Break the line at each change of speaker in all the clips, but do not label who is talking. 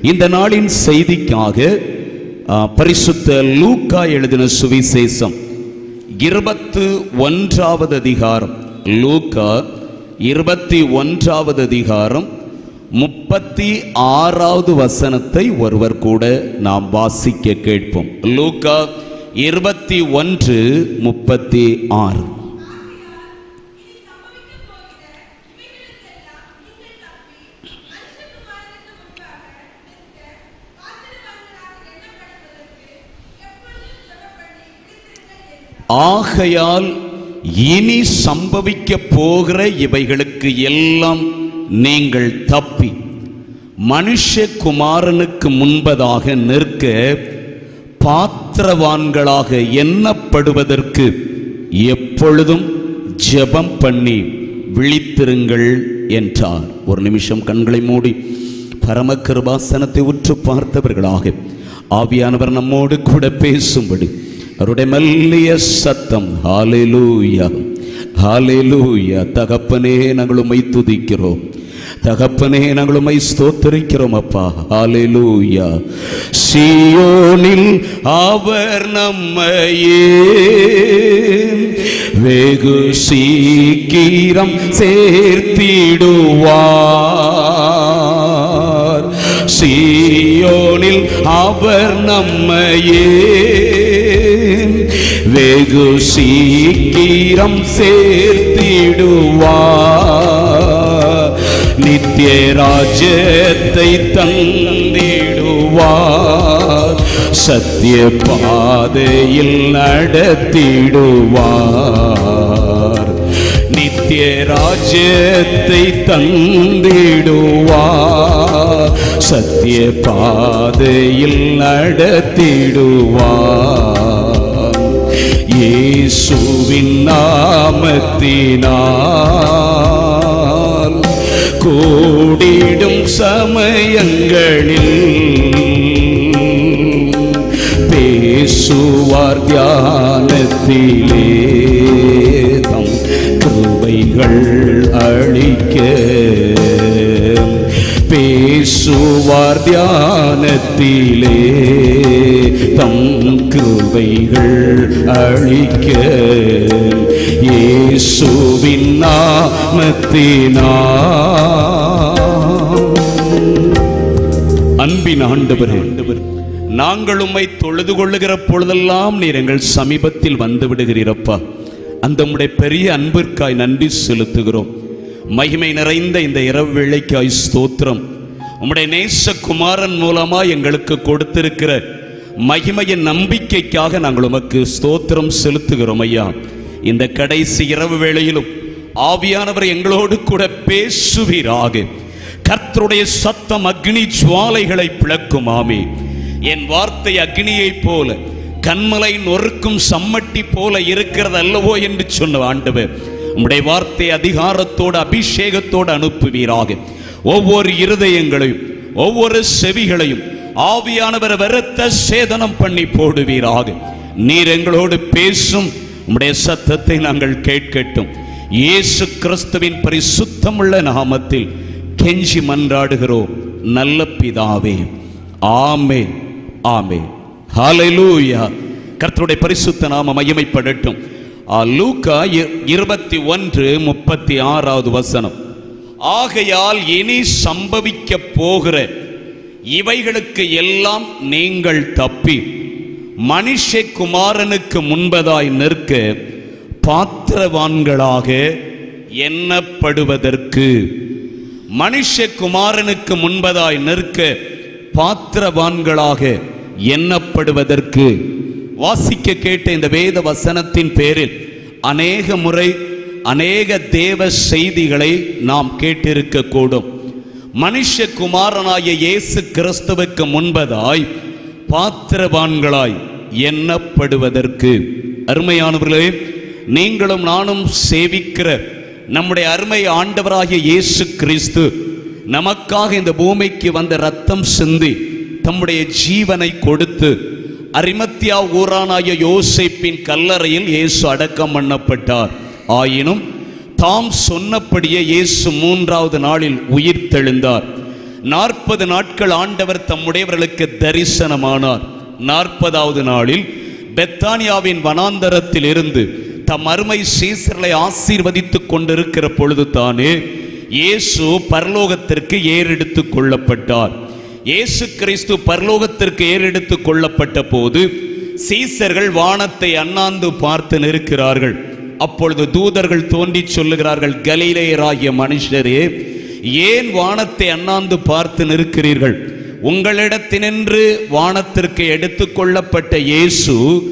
இந்த நாளின் செய்திக்காக ஆ, பரிசுத்த லூக்கா எழுதின சுவிசேஷம் இருபத்து ஒன்றாவது அதிகாரம் லூக்கா இருபத்தி ஒன்றாவது அதிகாரம் முப்பத்தி ஆறாவது வசனத்தை ஒருவர் கூட நாம் வாசிக்க கேட்போம் லூக்கா இருபத்தி ஒன்று முப்பத்தி ஆறு ஆகையால் இனி சம்பவிக்க போகிற இவைகளுக்கு எல்லாம் நீங்கள் தப்பி மனுஷகுமாரனுக்கு முன்பதாக நிற்க பாத்திரவான்களாக எண்ணப்படுவதற்கு எப்பொழுதும் ஜெபம் பண்ணி விழித்திருங்கள் என்றார் ஒரு நிமிஷம் கண்களை மூடி பரம கிருபாசனத்தை உற்று பார்த்தவர்களாக ஆவியானவர் நம்மோடு கூட பேசும்படி அவருடைய மெல்லிய சத்தம் ஹாலேலூயா ஹாலேலூயா தகப்பனே நாங்கள் உம்மை துதிக்கிறோம் தகப்பனே நாங்கள் உம்மை ஸ்தோத்தரிக்கிறோம் அப்பா ஹாலேலூயா சியோனில் அவர் நம்மையே வெகு சீக்கிரம் சேர்த்திடுவார் சீயோனில் அவர் நம்மையே வெகு சீக்கிரம் சேர்த்திடுவார் நித்திய ராஜ்யத்தை தந்திடுவார் சத்திய பாதையில் நடத்திடுவார் நித்திய ராஜ்யத்தை தந்திடுவார் சத்திய பாதையில் நடத்திடுவார் இயேசுவின் நாமத்தினால் கூடிடும் சமயங்களில் பேசுவார் தியானத்திலே தம் கிருபைகள் அளிக்க பேசுவார் தியானத்திலே தம் கிருபைகள் அளிக்க இயேசுவின் நாமத்தினால் அன்பின் ஆண்டவரே நாங்கள் உம்மை தொழுது கொள்ளுகிற பொழுதெல்லாம் நீர் எங்கள் சமீபத்தில் வந்து விடுகிறீரப்பா அந்த உம்முடைய பெரிய அன்பிற்காய் நன்றி செலுத்துகிறோம் மகிமை நிறைந்த இந்த இரவு வேளைக்காய் ஸ்தோத்திரம் உம்முடைய நேச குமாரன் மூலமா எங்களுக்கு கொடுத்திருக்கிற மகிமையின் நம்பிக்கைக்காக நாங்கள் உமக்கு ஸ்தோத்திரம் செலுத்துகிறோம் ஐயா இந்த கடைசி இரவு வேளையிலும் ஆவியானவர் எங்களோடு கூட பேசுவீராக கர்த்தருடைய சத்தம் அக்னி ஜுவாலைகளை பிளக்கும் ஆமே என் வார்த்தை அக்னியைப் போல கண்மலை நொறுக்கும் சம்மட்டி போல இருக்கிறது அல்லவோ என்று சொன்ன ஆண்டவர் உம்முடைய வார்த்தை அதிகாரத்தோடு அபிஷேகத்தோடு அனுப்புவீராக ஒவ்வொரு இருதயங்களையும் ஒவ்வொரு செவிகளையும் ஆவியானவர் வெறுத்த சேதனம் பண்ணி போடுவீராக நீர் எங்களோடு பேசும் உம்முடைய சத்தத்தை நாங்கள் கேட்கட்டும் இயேசு கிறிஸ்துவின் பரிசுத்தமுள்ள நாமத்தில் கெஞ்சி மன்றாடுகிறோம் நல்ல பிதாவே ஆமே ஆமே ஹalleluya கர்த்தருடைய பரிசுத்த நாம மகிமைப்படட்டும் ஆ, லூக்கா இ- இருபத்தி ஒன்று முப்பத்தி ஆறாவது வசனம் ஆகையால் இனி சம்பவிக்க போகிற இவைகளுக்கு எல்லாம் நீங்கள் தப்பி மனுஷகுமாரனுக்கு முன்பதாய் நிற்க பாத்திரவான்களாக எண்ணப்படுவதற்கு மனுஷகுமாரனுக்கு முன்பதாய் நிற்க பாத்திரவான்களாக எண்ணப்படுவதற்கு வாசிக்க கேட்ட இந்த வேத வசனத்தின் பேரில் அநேக முறை அநேக தேவ செய்திகளை நாம் கேட்டிருக்க கூடும் மனுஷகுமாரனாய இயேசு கிறிஸ்துவுக்கு முன்பதாய் பாத்திரவான்களாய் எண்ணப்படுவதற்கு அருமையானவர்களே நீங்களும் நானும் சேவிக்கிற நம்முடைய அருமை ஆண்டவராகிய இயேசு கிறிஸ்து நமக்காக இந்த பூமிக்கு வந்த ரத்தம் சிந்தி தம்முடைய ஜீவனை கொடுத்து அரிமத்தியா ஊரானாய யோசேப்பின் கல்லறையில் இயேசு அடக்கம் பண்ணப்பட்டார் ஆயினும் தாம் சொன்னபடியே இயேசு மூன்றாவது நாளில் உயிர் தெழுந்தார் நாற்பது நாட்கள் ஆண்டவர் தம்முடையவர்களுக்கு தரிசனமானார் நாற்பதாவது நாளில் பெத்தானியாவின் வனாந்தரத்தில் இருந்து தம் அருமை சீசர்களை ஆசீர்வதித்துக் கொண்டிருக்கிற பொழுது தானே இயேசு பரலோகத்திற்கு ஏறெடுத்துக் கொள்ளப்பட்டார் இயேசு கிறிஸ்து பரலோகத்திற்கு ஏறெடுத்துக் கொள்ளப்பட்ட போது சீசர்கள் வானத்தை அண்ணாந்து பார்த்து நிற்கிறார்கள் அப்பொழுது தூதர்கள் தோன்றி சொல்லுகிறார்கள் கலிலேயராகிய மனுஷரே ஏன் வானத்தை அண்ணாந்து பார்த்து நிற்கிறீர்கள் உங்களிடத்தினின்று வானத்திற்கு எடுத்துக்கொள்ளப்பட்ட இயேசு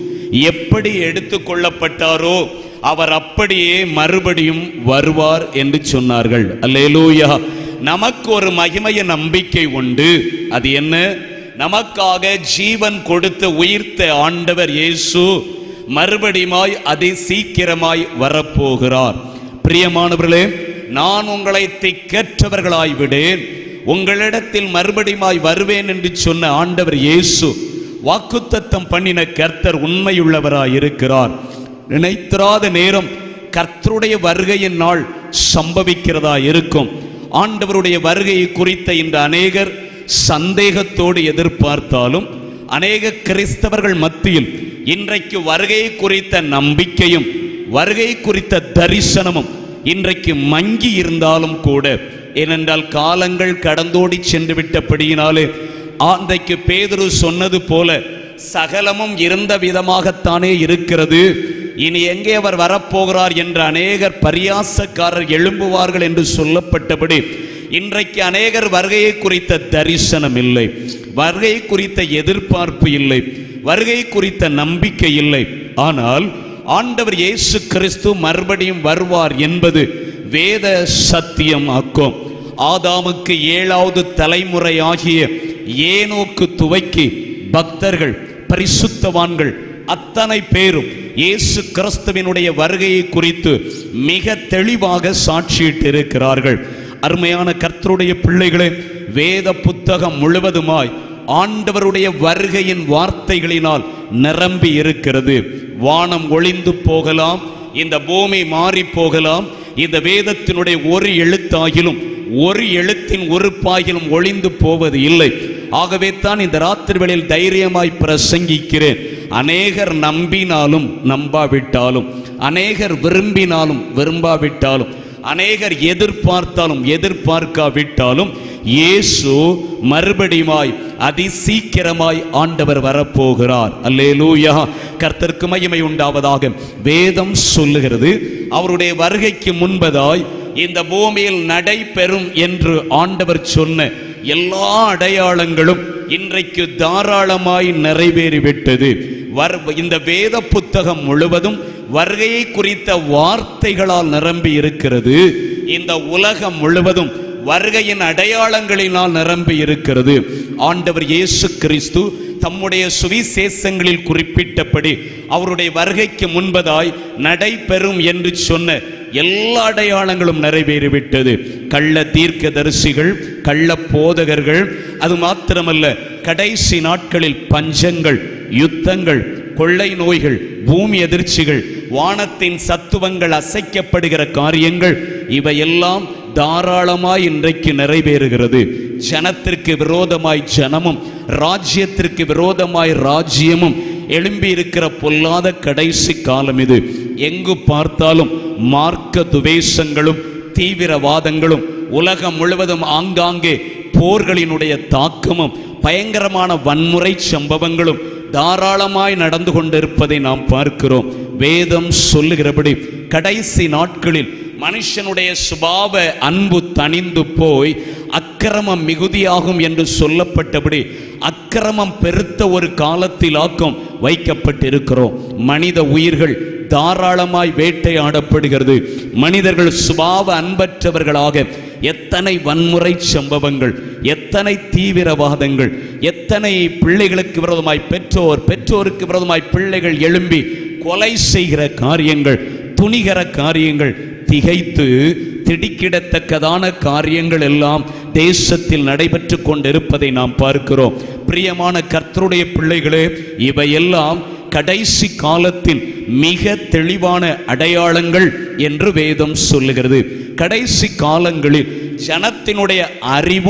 எப்படி எடுத்துக்கொள்ளப்பட்டாரோ அவர் அப்படியே மறுபடியும் வருவார் என்று சொன்னார்கள் அல்லேலூயா நமக்கு ஒரு மகிமைய நம்பிக்கை உண்டு அது என்ன நமக்காக ஜீவன் கொடுத்து உயிர்த்த ஆண்டவர் இயேசு மறுபடியுமாய் அதி சீக்கிரமாய் வரப்போகிறார் பிரியமானவர்களே நான் உங்களை திக்கற்றவர்களாய் விடேன் உங்களிடத்தில் மறுபடியுமாய் வருவேன் என்று சொன்ன ஆண்டவர் இயேசு வாக்குத்தத்தம் பண்ணின கர்த்தர் உண்மையுள்ளவராய் இருக்கிறார் நினைத்திராத நேரம் கர்த்தருடைய வருகையின் நாள் சம்பவிக்கிறதா இருக்கும் ஆண்டவருடைய வருகையை குறித்த இந்த அநேகர் சந்தேகத்தோடு எதிர்பார்த்தாலும் அநேக கிறிஸ்தவர்கள் மத்தியில் இன்றைக்கு வருகை குறித்த நம்பிக்கையும் வருகை குறித்த தரிசனமும் இன்றைக்கு மங்கி இருந்தாலும் கூட ஏனென்றால் காலங்கள் கடந்தோடி சென்று விட்டபடியினாலே ஆந்தைக்கு பேதுரு சொன்னது போல சகலமும் இருந்த விதமாகத்தானே இருக்கிறது இனி எங்கே அவர் வரப்போகிறார் என்ற அநேகர் பரியாசக்காரர் எழும்புவார்கள் என்று சொல்லப்பட்டபடி இன்றைக்கு அநேகர் வருகையை குறித்த தரிசனம் இல்லை வருகை குறித்த எதிர்பார்ப்பு இல்லை வருகை குறித்த நம்பிக்கை இல்லை ஆனால் ஆண்டவர் இயேசு கிறிஸ்து மறுபடியும் வருவார் என்பது வேத சத்தியம் ஆக்கும் ஆதாமுக்கு ஏழாவது தலைமுறை ஆகிய ஏனோக்கு துவக்கி பக்தர்கள் பரிசுத்தவான்கள் அத்தனை பேரும் இயேசு கிறிஸ்துவினுடைய வருகையை குறித்து மிக தெளிவாக சாட்சியிட்டு இருக்கிறார்கள் அருமையான கர்த்தருடைய பிள்ளைகளே வேத புத்தகம் முழுவதுமாய் ஆண்டவருடைய வருகையின் வார்த்தைகளினால் நிரம்பி இருக்கிறது வானம் ஒளிந்து போகலாம் இந்த பூமி மாறி போகலாம் இந்த வேதத்தினுடைய ஒரு எழுத்தாகிலும் ஒரு எழுத்தின் உறுப்பாகிலும் ஒளிந்து போவது இல்லை ஆகவே தான் இந்த ராத்திரி வேளையில் தைரியமாய் பிரசங்கிக்கிறேன் அநேகர் நம்பினாலும் நம்பாவிட்டாலும் அநேகர் விரும்பினாலும் விரும்பாவிட்டாலும் அநேகர் எதிர்பார்த்தாலும் எதிர்பார்க்காவிட்டாலும் இயேசு மறுபடியுமாய் அதி சீக்கிரமாய் ஆண்டவர் வரப்போகிறார் அல்லேலூயா கர்த்தருக்கு மகிமை உண்டாவதாக வேதம் சொல்லுகிறது அவருடைய வருகைக்கு முன்பதாய் இந்த பூமியில் நடைபெறும் என்று ஆண்டவர் சொன்ன எல்லா அடையாளங்களும் இன்றைக்கு தாராளமாய் நிறைவேறிவிட்டது வர் இந்த வேத புத்தகம் முழுவதும் வருகையை குறித்த வார்த்தைகளால் நிரம்பி இருக்கிறது இந்த உலகம் முழுவதும் வருகையின் அடையாளங்களினால் நிரம்பி இருக்கிறது ஆண்டவர் இயேசு கிறிஸ்து தம்முடைய சுவிசேஷங்களில் குறிப்பிட்டபடி அவருடைய வருகைக்கு முன்பதாய் நடைபெறும் என்று சொன்ன எல்லா அடையாளங்களும் நிறைவேறிவிட்டது கள்ள தீர்க்கதரிசிகள் கள்ள போதகர்கள் அது மாத்திரமல்ல கடைசி நாட்களில் பஞ்சங்கள் யுத்தங்கள் கொள்ளை நோய்கள் பூமி எதிர்ச்சிகள் வானத்தின் சத்துவங்கள் அசைக்கப்படுகிற காரியங்கள் இவையெல்லாம் தாராளமாய் இன்றைக்கு நிறைவேறுகிறது ஜனத்திற்கு விரோதமாய் ஜனமும் ராஜ்யத்திற்கு விரோதமாய் ராஜ்யமும் எழும்பி இருக்கிற பொல்லாத கடைசி காலம் இது எங்கு பார்த்தாலும் மார்க்க துவேஷங்களும் தீவிரவாதங்களும் உலகம் முழுவதும் ஆங்காங்கே போர்களினுடைய தாக்கமும் பயங்கரமான வன்முறை சம்பவங்களும் தாராளமாய் நடந்து கொண்டிருப்பதை நாம் பார்க்கிறோம் வேதம் சொல்லுகிறபடி கடைசி நாட்களில் மனுஷனுடைய சுபாவ அன்பு தணிந்து போய் அக்கிரமம் மிகுதியாகும் என்று சொல்லப்பட்டபடி அக்கிரமம் பெருத்த ஒரு காலத்திலாக்கம் வைக்கப்பட்டிருக்கிறோம் மனித உயிர்கள் தாராளமாய் வேட்டையாடப்படுகிறது மனிதர்கள் சுபாவ அன்பற்றவர்களாக எத்தனை வன்முறை சம்பவங்கள் எத்தனை தீவிரவாதங்கள் எத்தனை பிள்ளைகளுக்கு விரோதமாய் பெற்றோர் பெற்றோருக்கு விரோதமாய் பிள்ளைகள் எழும்பி கொலை செய்கிற காரியங்கள் துணிகர காரியங்கள் திகைத்து திடுக்கிடத்தக்கதான காரியங்கள் எல்லாம் தேசத்தில் நடைபெற்று கொண்டிருப்பதை நாம் பார்க்கிறோம் பிரியமான கர்த்தருடைய பிள்ளைகளே இவையெல்லாம் கடைசி காலத்தில் மிக தெளிவான அடையாளங்கள் என்று வேதம் சொல்லுகிறது கடைசி காலங்களில் ஜனத்தினுடைய அறிவும்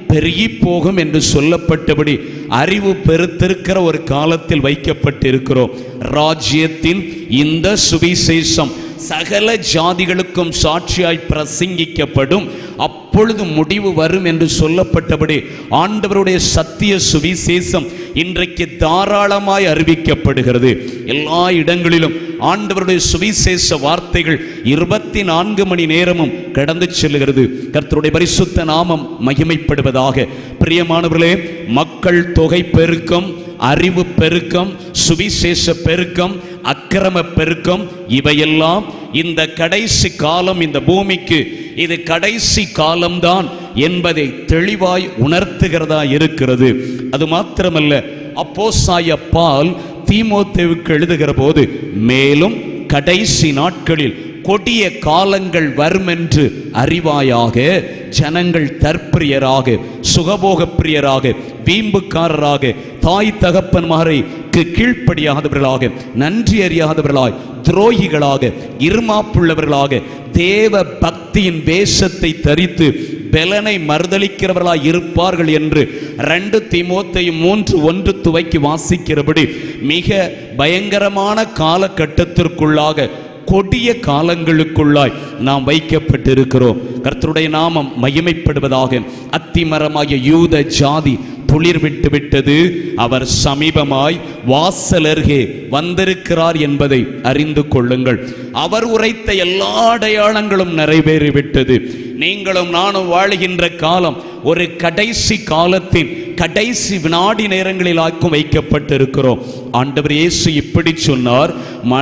பெருகி போகும் என்று சொல்லப்பட்டபடி அறிவு பெருத்திருக்கிற ஒரு காலத்தில் வைக்கப்பட்டிருக்கிறோம் ராஜ்யத்தின் இந்த சுவிசேஷம் சகல ஜாதிகளுக்கும் சாட்சியாய் பிரசங்கிக்கப்படும் அப்பொழுது முடிவு வரும் என்று சொல்லப்பட்டபடி ஆண்டவருடைய சத்திய சுவிசேஷம் இன்றைக்கு தாராளமாய் அறிவிக்கப்படுகிறது எல்லா இடங்களிலும் ஆண்டவருடைய சுவிசேஷ வார்த்தைகள் இருபத்தி நான்கு மணி நேரமும் கடந்து செல்லுகிறது கர்த்தருடைய பரிசுத்த நாமம் மகிமைப்படுவதாக பிரியமானவர்களே மக்கள் தொகை பெருக்கம் அறிவு பெருக்கம் சுவிசேஷ பெருக்கம் அக்கிரம பெருக்கம் இவையெல்லாம் இந்த கடைசி காலம் இந்த பூமிக்கு இது கடைசி காலம்தான் என்பதை தெளிவாய் உணர்த்துகிறதா இருக்கிறது அது மாத்திரமல்ல அப்போஸ்தாய பால் தீமோத்தேவுக்கு எழுதுகிற போது மேலும் கடைசி நாட்களில் கொடிய காலங்கள் வரும் என்று அறிவாயாக ஜனங்கள் தற்பிரியராக சுகபோக பிரியராக வீம்புக்காரராக தாய் தகப்பன்மாரைக்கு கீழ்ப்படியாதவர்களாக நன்றி அறியாதவர்களாய் துரோகிகளாக இருமாப்புள்ளவர்களாக தேவ பக்தியின் வேஷத்தை தரித்து பெலனை மறுதளிக்கிறவர்களாய் இருப்பார்கள் என்று ரெண்டு தீமோத்தையும் மூன்று ஒன்று துவைக்கு வாசிக்கிறபடி மிக பயங்கரமான காலகட்டத்திற்குள்ளாக கொடிய காலங்களுக்குள்ளாய் நாம் வைக்கப்பட்டிருக்கிறோம் கர்த்தருடைய நாமம் மகிமைப்படுவதாக அத்திமரமாகிய யூத ஜாதி துளிர் விட்டு விட்டது அவர் சமீபமாய் வாசலருகே வந்திருக்கிறார் என்பதை அறிந்து கொள்ளுங்கள் அவர் உரைத்த எல்லா அடையாளங்களும் நிறைவேறிவிட்டது நீங்களும் நானும் வாழுகின்ற காலம் ஒரு கடைசி காலத்தின் கடைசி வினாடி நேரங்களில் ஆக்கும் வைக்கப்பட்டிருக்கிறோம் ஆண்டவர் இயேசு இப்படி சொன்னார்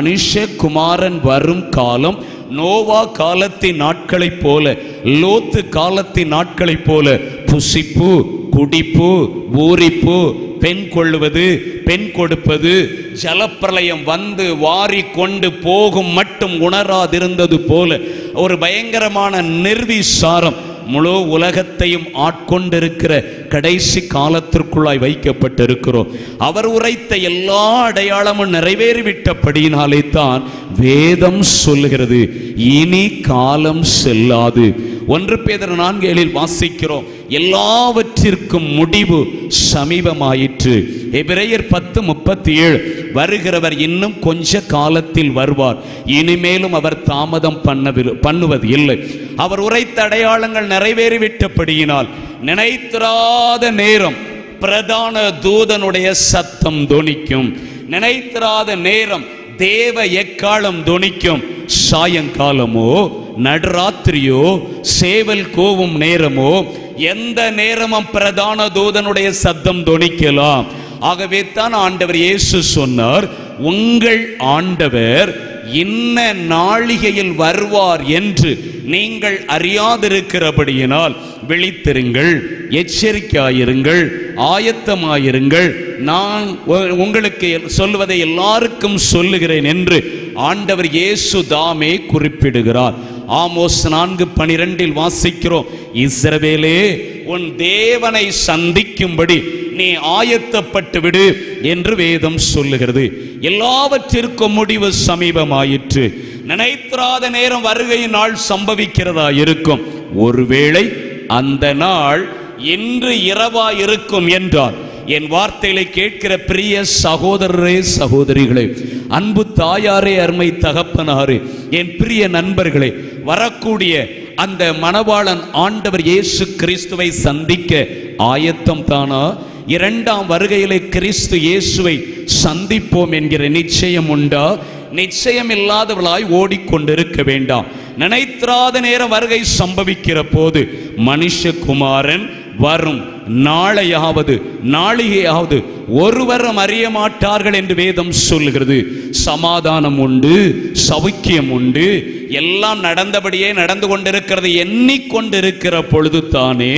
மனுஷகுமாரன் வரும் காலம் நோவா காலத்தின் நாட்களைப் போல லோத்து காலத்தின் நாட்களைப் போல புசிப்பு குடிப்பு ஊரிப்பு பெண் கொள்ளுவது பெண் கொடுப்பது ஜலப்பிரளயம் வந்து வாரி கொண்டு போகும் மட்டும் உணராதிருந்தது போல ஒரு பயங்கரமான நிர்விசாரம் முழு உலகத்தையும் ஆட்கொண்டிருக்கிற கடைசி காலத்திற்குள்ளாய் வைக்கப்பட்டிருக்கிறோம் அவர் உரைத்த எல்லா அடையாளமும் நிறைவேறிவிட்டபடியினாலே தான் வேதம் சொல்லுகிறது இனி காலம் செல்லாது ஒன்று பேதர் நான்கு ஏழில் வாசிக்கிறோம் எல்லாவற்றிற்கும் முடிவு சமீபமாயிற்று எபிரேயர் பத்து முப்பத்தி ஏழு வருகிறவர் இன்னும் கொஞ்ச காலத்தில் வருவார் இனிமேலும் அவர் தாமதம் பண்ணவில்லை பண்ணுவது இல்லை அவர் உரைத்த அடையாளங்கள் நிறைவேறிவிட்டபடியினால் நினைத்திராத நேரம் பிரதான தூதனுடைய சத்தம் தொனிக்கும் நினைத்திராத நேரம் தேவ எக்காலம் தொனிக்கும் சாயங்காலமோ நடுராத்திரியோ சேவல் கோவும் நேரமோ எந்த நேரமும் பிரதான தூதனுடைய சத்தம் தொனிக்கலாம் ஆகவே தான் ஆண்டவர் இயேசு சொன்னார் உங்கள் ஆண்டவர் இன்ன நாளிகையில் வருவார் என்று நீங்கள் அறியாதிருக்கிறபடியினால் விழித்திருங்கள் எச்சரிக்கையாயிருங்கள் ஆயத்தமாயிருங்கள் நான் உ- உங்களுக்கு சொல்வதை எல்லாருக்கும் சொல்லுகிறேன் என்று ஆண்டவர் இயேசு தாமே குறிப்பிடுகிறார் ஆமோஸ் நான்கு பனிரெண்டில் வாசிக்கிறோம் இஸ்ரவேலே உன் தேவனை சந்திக்கும்படி நீ ஆயத்தப்பட்டு விடு என்று வேதம் சொல்லுகிறது எல்லாவற்றிற்கும் முடிவு சமீபமாயிற்று நினைத்திராத நேரம் வருகை நாள் சம்பவிக்கிறதா இருக்கும் ஒருவேளை அந்த நாள் இன்று இரவா இருக்கும் என்றால் என் வார்த்தைகளை கேட்கிற பிரிய சகோதரரே சகோதரிகளே அன்பு தாயாரே அருமை தகப்பனாரே என் பிரிய நண்பர்களே வரக்கூடிய அந்த மணவாளன் ஆண்டவர் இயேசு கிறிஸ்துவை சந்திக்க ஆயத்தம் தானா இரண்டாம் வருகையிலே கிறிஸ்து இயேசுவை சந்திப்போம் என்கிற நிச்சயம் உண்டா நிச்சயம் இல்லாதவளாய் ஓடிக்கொண்டிருக்க வேண்டாம் நினைத்திராத நேரம் வருகை சம்பவிக்கிற போது மனுஷகுமாரன் வரும் நாளையாவது நாளிகையாவது ஒருவரும் அறிய மாட்டார்கள் என்று வேதம் சொல்லுகிறது சமாதானம் உண்டு சௌக்கியம் உண்டு எல்லாம் நடந்தபடியே நடந்து கொண்டிருக்கிறது எண்ணிக்கொண்டிருக்கிற பொழுது தானே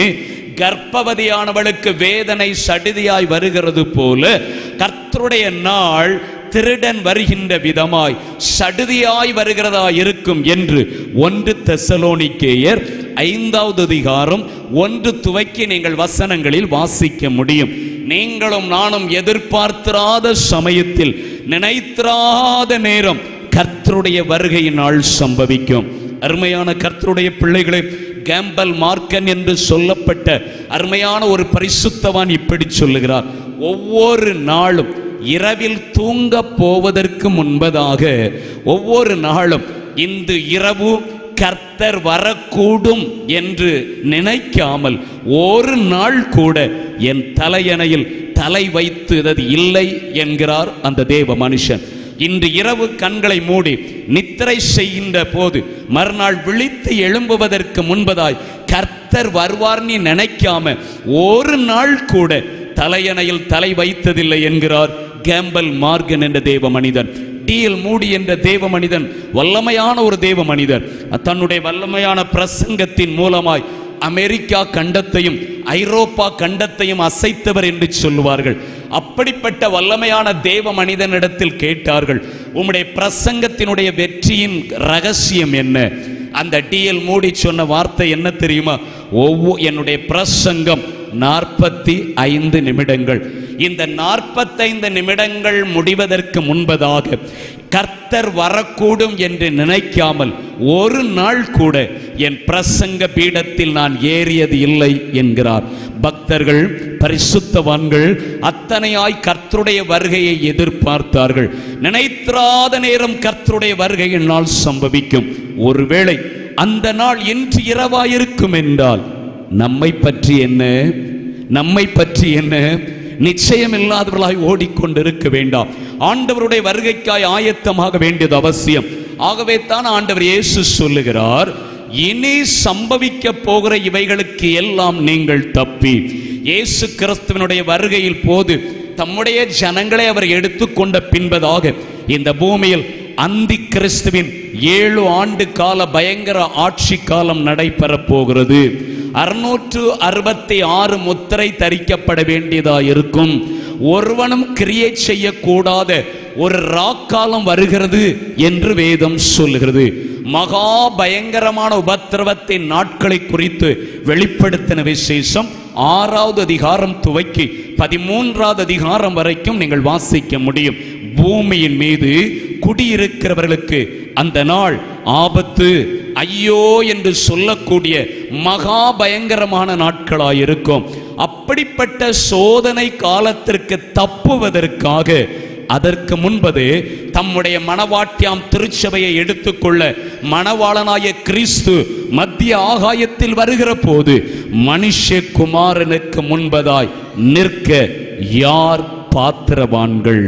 கர்ப்பவதியானவளுக்கு வேதனை சடிதியாய் வருகிறது போல கர்த்தருடைய நாள் திருடன் வருகின்ற விதமாய் சடுதியாய் வருகிறதா இருக்கும் என்று ஒன்று தெசலோனிக்கேயர் ஐந்தாவது அதிகாரம் ஒன்று துவக்கி நீங்கள் வசனங்களில் வாசிக்க முடியும் நீங்களும் நானும் எதிர்பார்த்திராத சமயத்தில் நினைத்திராத நேரம் கர்த்தருடைய வருகையினால் சம்பவிக்கும் அருமையான கர்த்தருடைய பிள்ளைகளே கேம்பல் மார்க்கன் என்று சொல்லப்பட்ட அருமையான ஒரு பரிசுத்தவான் இப்படி சொல்லுகிறார் ஒவ்வொரு நாளும் இரவில் தூங்க போவதற்கு முன்பதாக ஒவ்வொரு நாளும் இந்த இரவு கர்த்தர் வரக்கூடும் என்று நினைக்காமல் ஒரு நாள் கூட என் தலையணையில் தலை வைத்தது இல்லை என்கிறார் அந்த தேவ மனுஷன் இன்று இரவு கண்களை மூடி நித்திரை செய்கின்ற போது மறுநாள் விழித்து எழும்புவதற்கு முன்பதாய் கர்த்தர் வருவார் நீ நினைக்காம ஒரு நாள் கூட தலையணையில் தலை வைத்ததில்லை என்கிறார் கேம்பல் மார்கன் என்ற தேவ மனிதன் டிஎல் மூடி என்ற தேவ மனிதன் வல்லமையான ஒரு தேவ மனிதர் தன்னுடைய வல்லமையான பிரசங்கத்தின் மூலமாய் அமெரிக்கா கண்டத்தையும் ஐரோப்பா கண்டத்தையும் அசைத்தவர் என்று சொல்லுவார்கள் அப்படிப்பட்ட வல்லமையான தேவ மனிதனிடத்தில் கேட்டார்கள் உம்முடைய பிரசங்கத்தினுடைய வெற்றியின் ரகசியம் என்ன அந்த டிஎல் மூடி சொன்ன வார்த்தை என்ன தெரியுமா ஒவ்வொரு என்னுடைய பிரசங்கம் நாற்பத்தி ஐந்து நிமிடங்கள் இந்த நாற்பத்தைந்து நிமிடங்கள் முடிவதற்கு முன்பதாக கர்த்தர் வரக்கூடும் என்று நினைக்காமல் ஒரு நாள் கூட என் பிரசங்க பீடத்தில் நான் ஏறியது இல்லை என்கிறார் பக்தர்கள் பரிசுத்தவான்கள் அத்தனையாய் கர்த்தருடைய வருகையை எதிர்பார்த்தார்கள் நினைத்திராத நேரம் கர்த்தருடைய வருகை என்னால் சம்பவிக்கும் ஒருவேளை அந்த நாள் இன்று இரவாயிருக்கும் என்றால் நம்மை பற்றி என்ன நம்மை பற்றி என்ன நிச்சயம் இல்லாதவர்களாய் ஓடிக்கொண்டிருக்க வேண்டாம் ஆண்டவருடைய வருகைக்காய் ஆயத்தமாக வேண்டியது அவசியம் ஆகவே தான் ஆண்டவர் இயேசு சொல்லுகிறார் இனி சம்பவிக்க போகிற இவைகளுக்கு எல்லாம் நீங்கள் தப்பி இயேசு கிறிஸ்துவனுடைய வருகையில் போது தம்முடைய ஜனங்களை அவர் எடுத்துக்கொண்ட பின்பதாக இந்த பூமியில் அந்தி கிறிஸ்துவின் ஏழு ஆண்டு கால பயங்கர ஆட்சி காலம் நடைபெறப் போகிறது அறுநூற்று அறுபத்தி ஆறு முத்திரை தரிக்கப்பட வேண்டியதா இருக்கும் ஒருவனும் கிரியேட் செய்யக்கூடாத ஒரு ராக்காலம் வருகிறது என்று வேதம் சொல்லுகிறது மகா பயங்கரமான உபத்திரவத்தின் நாட்களை குறித்து வெளிப்படுத்தின விசேஷம் ஆறாவது அதிகாரம் துவக்கி பதிமூன்றாவது அதிகாரம் வரைக்கும் நீங்கள் வாசிக்க முடியும் பூமியின் மீது குடியிருக்கிறவர்களுக்கு அந்த நாள் ஆபத்து ஐயோ என்று சொல்லக்கூடிய மகா பயங்கரமான நாட்களாயிருக்கும் அப்படிப்பட்ட சோதனை காலத்திற்கு தப்புவதற்காக அதற்கு முன்பது தம்முடைய மணவாட்டியாம் திருச்சபையை எடுத்துக்கொள்ள மணவாளனாய கிறிஸ்து மத்திய ஆகாயத்தில் வருகிற போது மனுஷகுமாரனுக்கு முன்பதாய் நிற்க யார் பாத்திரவான்கள்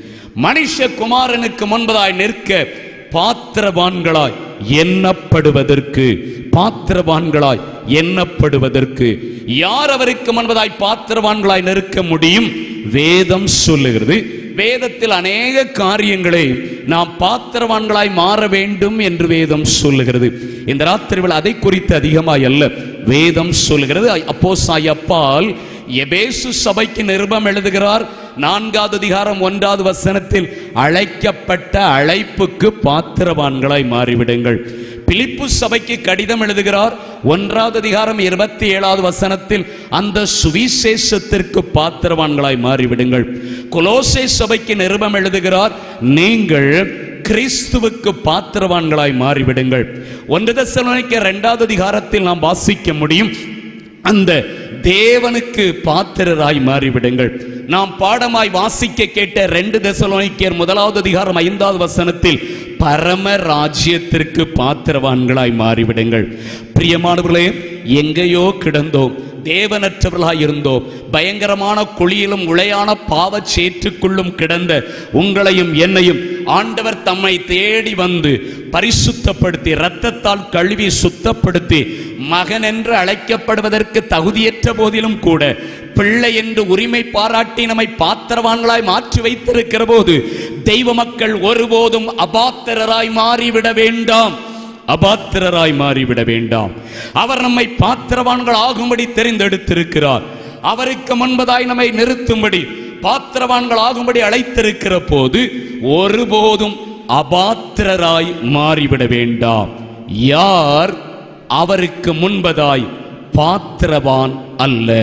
மனுஷகுமாரனுக்கு முன்பதாய் நிற்க பாத்திரவான்களாய் எண்ணப்படுவதற்கு பாத்திரவான்களாய் எண்ணப்படுவதற்கு யார் அவருக்கு முன்பதாய் பாத்திரவான்களாய் நிற்க முடியும் வேதம் சொல்லுகிறது வேதத்தில் அநேக காரியங்களை நாம் பாத்திரவான்களாய் மாற வேண்டும் என்று வேதம் சொல்லுகிறது இந்த ராத்திரிவில் அதை குறித்து அதிகமாய் அல்ல வேதம் சொல்லுகிறது அப்போ சாயப்பால் எபேசு சபைக்கு நிருபம் எழுதுகிறார் நான்காவது அதிகாரம் ஒன்றாவது வசனத்தில் அழைக்கப்பட்ட அழைப்புக்கு பாத்திரவான்களாய் மாறிவிடுங்கள் பிலிப்பு சபைக்கு கடிதம் எழுதுகிறார் ஒன்றாவது அதிகாரம் இருபத்தி ஏழாவது வசனத்தில் அந்த சுவிசேஷத்திற்கு பாத்திரவான்களாய் மாறிவிடுங்கள் கொலோசே சபைக்கு நிருபம் எழுதுகிறார் நீங்கள் கிறிஸ்துவுக்கு பாத்திரவான்களாய் மாறிவிடுங்கள் ஒன்று தசலோனிக்க இரண்டாவது அதிகாரத்தில் நாம் வாசிக்க முடியும் அந்த தேவனுக்கு பாத்திரராய் மாறிவிடுங்கள் நாம் பாடமாய் வாசிக்க கேட்ட ரெண்டு தெசலோனிக்கர் முதலாவது அதிகாரம் ஐந்தாவது வசனத்தில் பரம ராஜ்யத்திற்கு பாத்திரவான்களாய் மாறிவிடுங்கள் பிரியமானவர்களே எங்கேயோ கிடந்தோம் தேவனற்றவர்களாய் இருந்தோம் பயங்கரமான குழியிலும் உளையான பாவச் சேற்றுக்குள்ளும் கிடந்த உங்களையும் என்னையும் ஆண்டவர் தம்மை தேடி வந்து பரிசுத்தப்படுத்தி இரத்தத்தால் கழுவி சுத்தப்படுத்தி மகன் என்று அழைக்கப்படுவதற்கு தகுதியற்ற போதிலும் கூட பிள்ளை என்று உரிமை பாராட்டி நம்மை பாத்திரவான்களாய் மாற்றி வைத்திருக்கிற போது தெய்வ மக்கள் ஒருபோதும் அபாத்திரராய் மாறிவிட வேண்டாம் அபாத்திரராய் மாறிவிட வேண்டாம் அவர் நம்மை பாத்திரவான்கள் ஆகும்படி தெரிந்தெடுத்திருக்கிறார் அவருக்கு முன்பதாய் நம்மை நிறுத்தும்படி பாத்திரவான்கள் ஆகும்படி அழைத்திருக்கிற போது ஒருபோதும் அபாத்திரராய் மாறிவிட வேண்டாம் யார் அவருக்கு முன்பதாய் பாத்திரவான் அல்ல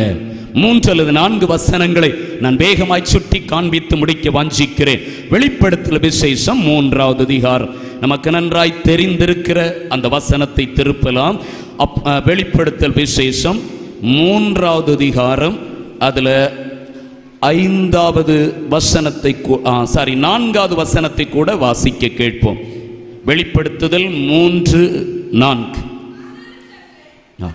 மூன்று அல்லது நான்கு வசனங்களை நான் வேகமாய் சுட்டி காண்பித்து முடிக்க வாஞ்சிக்கிறேன் வெளிப்படுத்தல் விசேஷம் மூன்றாவது அதிகாரம் நமக்கு நன்றாய் தெரிந்திருக்கிற அந்த வசனத்தை திருப்பலாம் அப் அஹ், வெளிப்படுத்தல் விசேஷம் மூன்றாவது அதிகாரம் அதுல ஐந்தாவது வசனத்தை சாரி நான்காவது வசனத்தை கூட வாசிக்க கேட்போம் வெளிப்படுத்துதல் மூன்று நான்கு ஆ.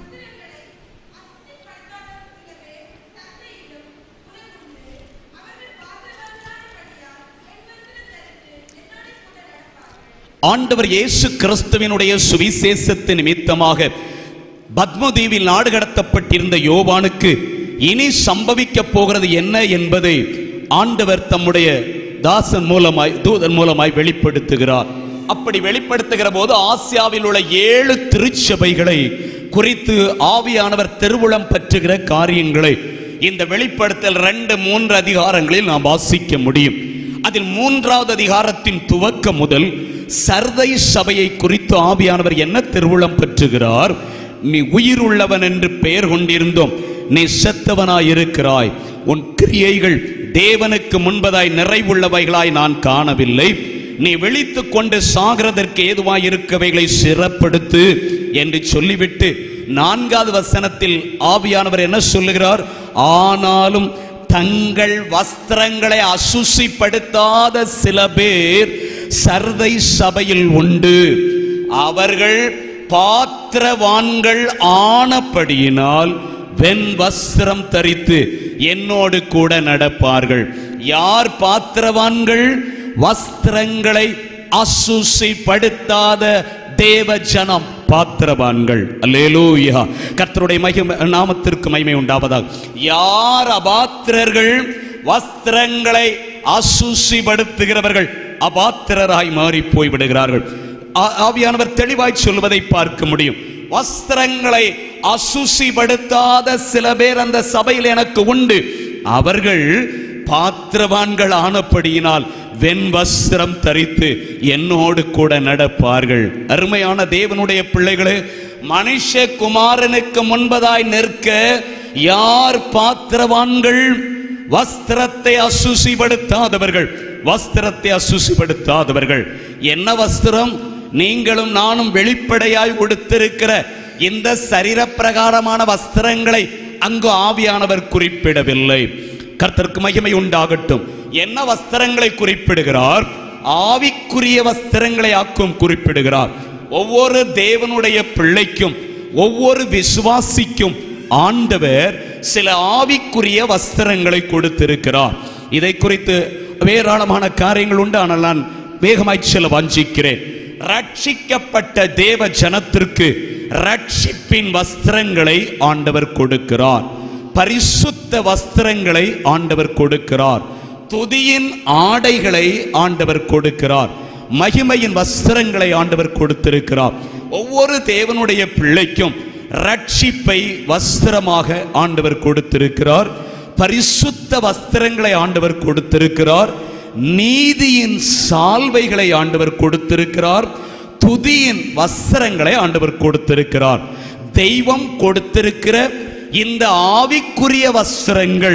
ஆண்டவர் இயேசு கிறிஸ்துவினுடைய சுவிசேஷத்தின் நிமித்தமாக பத்மதீவில் நாடு கடத்தப்பட்டிருந்த யோவானுக்கு இனி சம்பவிக்க போகிறது என்ன என்பதை ஆண்டவர் தம்முடைய தாசன் மூலமாய் தூதன் மூலமாய் வெளிப்படுத்துகிறார் அப்படி வெளிப்படுத்துகிற போது ஆசியாவில் உள்ள ஏழு திருச்சபைகளை குறித்து ஆவியானவர் திருவுளம் பற்றுகிற காரியங்களை இந்த வெளிப்படுத்தல் ரெண்டு மூன்று அதிகாரங்களில் நாம் வாசிக்க முடியும் அதில் மூன்றாவது அதிகாரத்தின் துவக்கம் முதல் சர்தை சபையை குறித்து ஆவியானவர் என்ன திருவுளம் பெற்றுகிறார் நீ உயிர் உள்ளவன் என்று பெயர் கொண்டிருந்தோம் நீ செத்தவனாய் இருக்கிறாய் உன் கிரியைகள் தேவனுக்கு முன்பதாய் நிறைவுள்ளவைகளாய் நான் காணவில்லை நீ விழித்துக் கொண்டு சாகிறதற்கு ஏதுவாய் இருக்கவைகளை சிறப்படுத்து என்று சொல்லிவிட்டு நான்காவது வசனத்தில் ஆவியானவர் என்ன சொல்லுகிறார் ஆனாலும் தங்கள் வஸ்திரங்களை அசுசிப்படுத்தாத சில பேர் சர்தை சபையில் உண்டு அவர்கள் பாத்திரவான்கள் ஆனபடியினால் வெண் வஸ்திரம் தரித்து என்னோடு கூட நடப்பார்கள் யார் பாத்திரவான்கள் வஸ்திரங்களை அசுசிப்படுத்தாத தேவ ஜனம் பாத்திரவான்கள் அல்லேலூயா கர்த்தருடைய மகிமை நாமத்திற்கு மகிமை உண்டாவதாக யார் அபாத்திரர்கள் வஸ்திரங்களை அசுசிப்படுத்துகிறவர்கள் அபாத்திரராய் மாறி போய் விடுகிறார்கள் ஆ- ஆவியானவர் தெளிவாய் சொல்வதை பார்க்க முடியும் வஸ்திரங்களை அசுசிப்படுத்தாத சில பேர் அந்த சபையில் எனக்கு உண்டு அவர்கள் பாத்திரவான்கள் ஆனபடியினால் வெண் வஸ்திரம் தரித்து என்னோடு கூட நடப்பார்கள் அருமையான தேவனுடைய பிள்ளைகளே மனுஷ குமாரனுக்கு முன்பதாய் நிற்க யார் பாத்திரவான்கள் வஸ்திரத்தை அசுசிப்படுத்தாதவர்கள் வஸ்திரத்தை அசுசிப்படுத்தாதவர்கள் என்ன வஸ்திரம் நீங்களும் நானும் வெளிப்படையாய் உடுத்திருக்கிற இந்த சரீரப்பிரகாரமான வஸ்திரங்களை அங்கு ஆவியானவர் குறிப்பிடவில்லை கர்த்தருக்கு மகிமை உண்டாகட்டும் என்ன வஸ்திரங்களை குறிப்பிடுகிறார் ஆவிக்குரிய வஸ்திரங்களை ஆக்கும் குறிப்பிடுகிறார் ஒவ்வொரு தேவனுடைய பிள்ளைக்கும் ஒவ்வொரு விசுவாசிக்கும் ஆண்டவர் சில ஆவிக்குரிய வஸ்திரங்களை கொடுத்திருக்கிறார் இதை குறித்து ஏராளமான காரியங்கள் உண்டு ஆனால் நான் வேகமாய் செல்ல வாஞ்சிக்கிறேன் ரட்சிக்கப்பட்ட தேவ ஜனத்திற்கு ரட்சிப்பின் வஸ்திரங்களை ஆண்டவர் கொடுக்கிறார் பரிசுத்த வஸ்திரங்களை ஆண்டவர் கொடுக்கிறார் துதியின் ஆடைகளை ஆண்டவர் கொடுக்கிறார் மகிமையின் வஸ்திரங்களை ஆண்டவர் கொடுத்திருக்கிறார் ஒவ்வொரு தேவனுடைய பிள்ளைக்கும் ரட்சிப்பை வஸ்திரமாக ஆண்டவர் கொடுத்திருக்கிறார் பரிசுத்த வஸ்திரங்களை ஆண்டவர் கொடுத்திருக்கிறார் நீதியின் சால்வைகளை ஆண்டவர் கொடுத்திருக்கிறார் துதியின் வஸ்திரங்களை ஆண்டவர் கொடுத்திருக்கிறார் தெய்வம் கொடுத்திருக்கிற இந்த ஆவிக்குரிய வஸ்திரங்கள்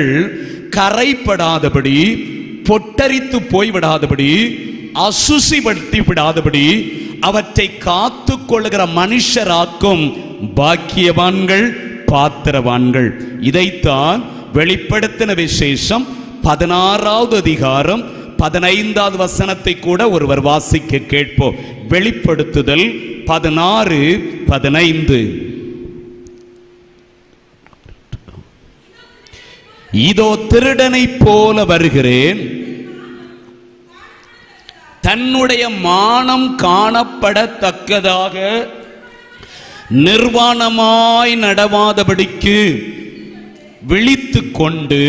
கரைப்படாதபடி பொட்டரித்து போய்விடாதபடி அசுசிப்படுத்தி விடாதபடி அவற்றை காத்து கொள்ளுகிற மனுஷராக்கும் பாக்கியவான்கள் பாத்திரவான்கள் இதைத்தான் வெளிப்படுத்தின விசேஷம் பதினாறாவது அதிகாரம் பதினைந்தாவது வசனத்தை கூட ஒருவர் வாசிக்க கேட்போம் வெளிப்படுத்துதல் பதினாறு பதினைந்து இதோ திருடனை போல வருகிறேன் தன்னுடைய மானம் காணப்படத்தக்கதாக நிர்வாணமாய் நடவாதபடிக்கு விழித்துக் கொண்டு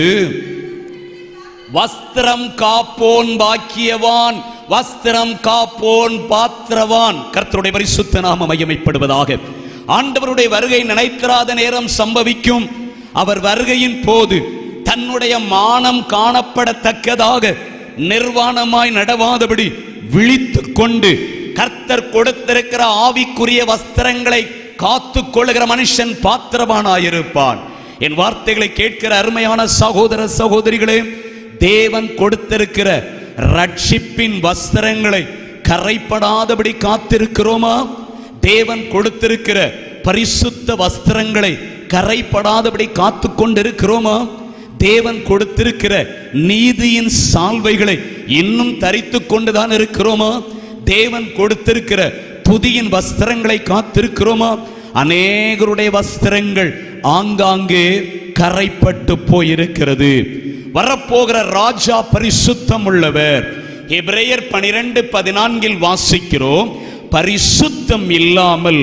வஸ்திரம் காப்போன் பாக்கியவான் வஸ்திரம் காப்போன் பாத்திரவான் கர்த்தருடைய பரிசுத்த நாம மையமைப்படுவதாக ஆண்டவருடைய வருகை நினைத்திராத நேரம் சம்பவிக்கும் அவர் வருகையின் போது தன்னுடைய மானம் காணப்படத்தக்கதாக நிர்வாணமாய் நடவாதபடி விழித்துக் கொண்டு கர்த்தர் கொடுத்திருக்கிற ஆவிக்குரிய வஸ்திரங்களை காத்து கொள்ளுகிற மனுஷன் பாத்திரவானாயிருப்பான் என் வார்த்தைகளை கேட்கிற அருமையான சகோதர சகோதரிகளே தேவன் கொடுத்திருக்கிற ரட்சிப்பின் வஸ்திரங்களை கரைப்படாதபடி காத்திருக்கிறோமா தேவன் கொடுத்திருக்கிற பரிசுத்த வஸ்திரங்களை கரைப்படாதபடி காத்து கொண்டிருக்கிறோமா தேவன் கொடுத்திருக்கிற நீதியின் சால்வைகளை இன்னும் தரித்து கொண்டுதான் இருக்கிறோமா தேவன் கொடுத்திருக்கிற துதியின் வஸ்திரங்களை காத்திருக்கிறோமா அநேகருடைய வஸ்திரங்கள் ஆங்காங்கே கரைப்பட்டு போயிருக்கிறது வரப்போகிற ராஜா பரிசுத்தம் உள்ளவர் எபிரேயர் பனிரெண்டு பதினான்கில் வாசிக்கிறோம் பரிசுத்தம் இல்லாமல்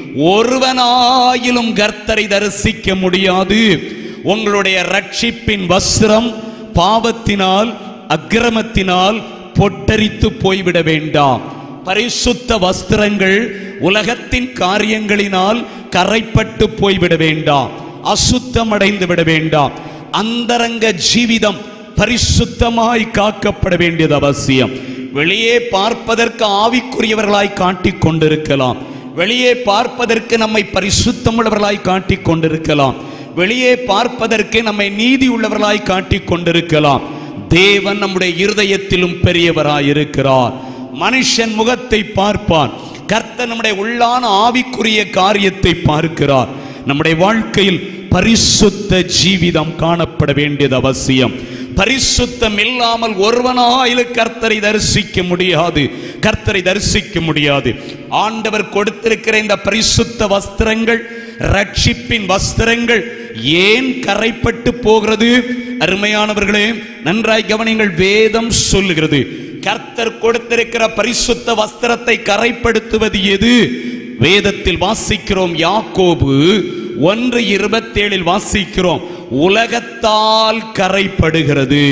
ஒருவனாயிலும் கர்த்தரை தரிசிக்க முடியாது உங்களுடைய ரட்சிப்பின் வஸ்திரம் பாவத்தினால் அக்கிரமத்தினால் பொட்டரித்து போய்விட வேண்டாம் பரிசுத்த வஸ்திரங்கள் உலகத்தின் காரியங்களினால் கரைப்பட்டு போய்விட வேண்டாம் அசுத்தம் அடைந்து விட வேண்டாம் அந்தரங்க ஜீவிதம் பரிசுத்தமாய் காக்கப்பட வேண்டியது அவசியம் வெளியே பார்ப்பதற்கு ஆவிக்குரியவர்களாய் காட்டிக் கொண்டிருக்கலாம் வெளியே பார்ப்பதற்கு நம்மை பரிசுத்தம் உள்ளவர்களாய் காட்டிக் கொண்டிருக்கலாம் வெளியே பார்ப்பதற்கு நம்மை நீதி உள்ளவர்களாய் காட்டிக் கொண்டிருக்கலாம் தேவன் நம்முடைய இருதயத்திலும் பெரியவராய் இருக்கிறார் மனுஷன் முகத்தை பார்ப்பான் கர்த்தர் நம்முடைய உள்ளான ஆவிக்குரிய காரியத்தை பார்க்கிறார் நம்முடைய வாழ்க்கையில் பரிசுத்த ஜீவிதம் காணப்பட வேண்டியது அவசியம் பரிசுத்தம் இல்லாமல் ஒருவனாயிலும் கர்த்தரை தரிசிக்க முடியாது கர்த்தரை தரிசிக்க முடியாது ஆண்டவர் கொடுத்திருக்கிற இந்த பரிசுத்த வஸ்திரங்கள் ரட்சிப்பின் வஸ்திரங்கள் ஏன் கரைப்பட்டு போகிறது அருமையானவர்களே நன்றாய் கவனிங்கள் வேதம் சொல்லுகிறது கர்த்தர் கொடுத்திருக்கிற பரிசுத்த வஸ்திரத்தை கரைப்படுத்துவது எது வேதத்தில் வாசிக்கிறோம் யாக்கோபு ஒன்று இருபத்தேழில் வாசிக்கிறோம் உலகத்தால் கரைப்படுகிறது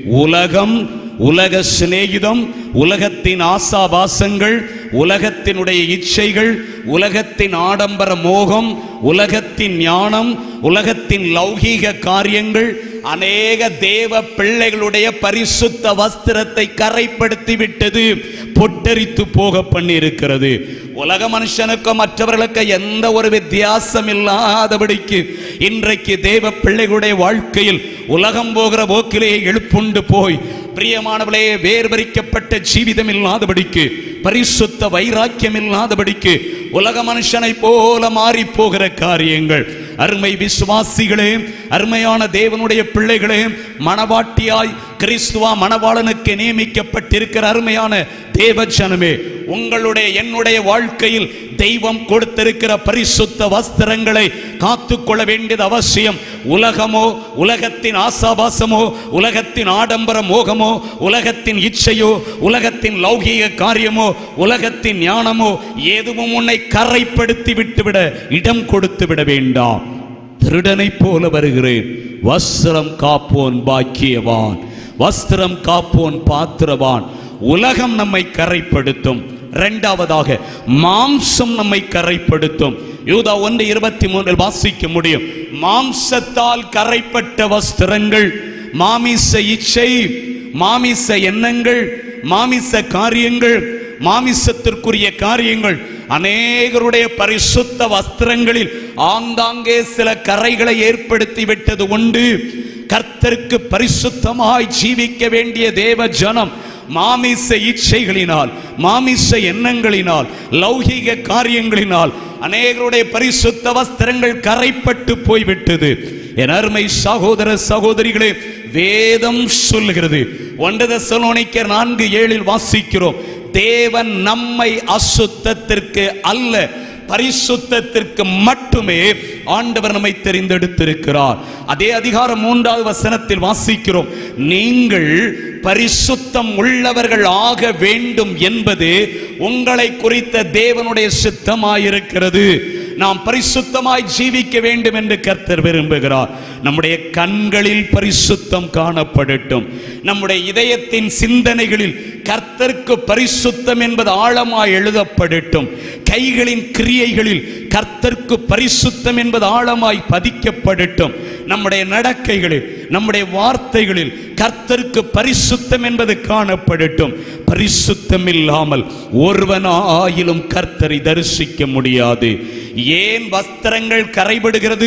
உலகம் உலக சிநேகிதம் உலகத்தின் ஆசாபாசங்கள் உலகத்தினுடைய இச்சைகள் உலகத்தின் ஆடம்பர மோகம் உலகத்தின் ஞானம் உலகத்தின் லௌகீக காரியங்கள் அநேக தேவ பிள்ளைகளுடைய பரிசுத்த வஸ்திரத்தை கரைப்படுத்தி விட்டது பொட்டரித்து போக பண்ணி இருக்கிறது உலக மனுஷனுக்கும் மற்றவர்களுக்கு எந்த ஒரு வித்தியாசம் இல்லாதபடிக்கு இன்றைக்கு தேவ பிள்ளைகளுடைய வாழ்க்கையில் உலகம் போகிற போக்கிலே எழுப்புண்டு போய் பிரியமானவளே வேர்வரிக்கப்பட்ட ஜீவிதம் இல்லாதபடிக்கு பரிசுத்த வைராக்கியம் இல்லாதபடிக்கு உலக மனுஷனை போல மாறி போகிற காரியங்கள் அருமை விசுவாசிகளே அருமையான தேவனுடைய பிள்ளைகளே மணவாட்டியாய் கிறிஸ்துவா மணவாளனுக்கு நியமிக்கப்பட்டிருக்கிற அருமையான தேவ ஜனமே உங்களுடைய என்னுடைய வாழ்க்கையில் தெய்வம் கொடுத்திருக்கிற பரிசுத்த வஸ்திரங்களை காத்துக்கொள்ள வேண்டியது அவசியம் உலகமோ உலகத்தின் ஆசாபாசமோ உலகத்தின் ஆடம்பர மோகமோ உலகத்தின் இச்சையோ உலகத்தின் லௌகீக காரியமோ உலகத்தின் ஞானமோ எதுவும் உன்னை கரைப்படுத்தி விட்டுவிட இடம் கொடுத்து விட வேண்டாம் திருடனைப் போல வருகிறேன் வஸ்திரம் காப்போன் பாக்கியவான் வஸ்திரம் காப்போன் பாத்திரவான் உலகம் நம்மை கரைப்படுத்தும் இரண்டாவதாக மாம்சம் நம்மை கரைப்படுத்தும் யூதா ஒன்று இருபத்தி மூன்றில் வாசிக்க முடியும் மாம்சத்தால் கரைப்பட்ட வஸ்திரங்கள் மாமிச இச்சை மாமிச எண்ணங்கள் மாமிச காரியங்கள் மாமிசத்திற்குரிய காரியங்கள் அநேகருடைய பரிசுத்த வஸ்திரங்களில் ஆங்காங்கே சில கரைகளை ஏற்படுத்தி விட்டது உண்டு கர்த்தருக்கு பரிசுத்தமாய் ஜீவிக்க வேண்டிய தேவ ஜனம் மாமிச இச்சைகளினால் மாமிச எண்ணங்களினால் லௌகீக காரியங்களினால் அநேகருடைய பரிசுத்த வஸ்திரங்கள் கரைப்பட்டு போய்விட்டது என் அருமை சகோதர சகோதரிகளே வேதம் சொல்லுகிறது ஒன்று தெசலோனிக்கர் நான்கு ஏழில் வாசிக்கிறோம் தேவன் நம்மை அசுத்தத்திற்கு அல்ல பரிசுத்தத்திற்கு மட்டுமே ஆண்டவர் நம்மை தெரிந்தெடுத்திருக்கிறார் அதே அதிகாரம் மூன்றாவது வசனத்தில் வாசிக்கிறோம் நீங்கள் பரிசுத்தம் உள்ளவர்கள் ஆக வேண்டும் என்பது உங்களை குறித்த தேவனுடைய சித்தமாயிருக்கிறது நாம் பரிசுத்தமாய் ஜீவிக்க வேண்டும் என்று கர்த்தர் விரும்புகிறார் நம்முடைய கண்களில் பரிசுத்தம் காணப்படட்டும் நம்முடைய இதயத்தின் சிந்தனைகளில் கர்த்தருக்கு பரிசுத்தம் என்பது ஆழமாய் எழுதப்படட்டும் கைகளின் கிரியைகளில் கர்த்தருக்கு பரிசுத்தம் என்பது ஆழமாய் பதிக்கப்படட்டும் நம்முடைய நடக்கைகளில் நம்முடைய வார்த்தைகளில் கர்த்தருக்கு பரிசுத்தம் என்பது காணப்படட்டும் பரிசுத்தம் இல்லாமல் ஒருவனாயிலும் கர்த்தரை தரிசிக்க முடியாது ஏன் வஸ்திரங்கள் கரைபடுகிறது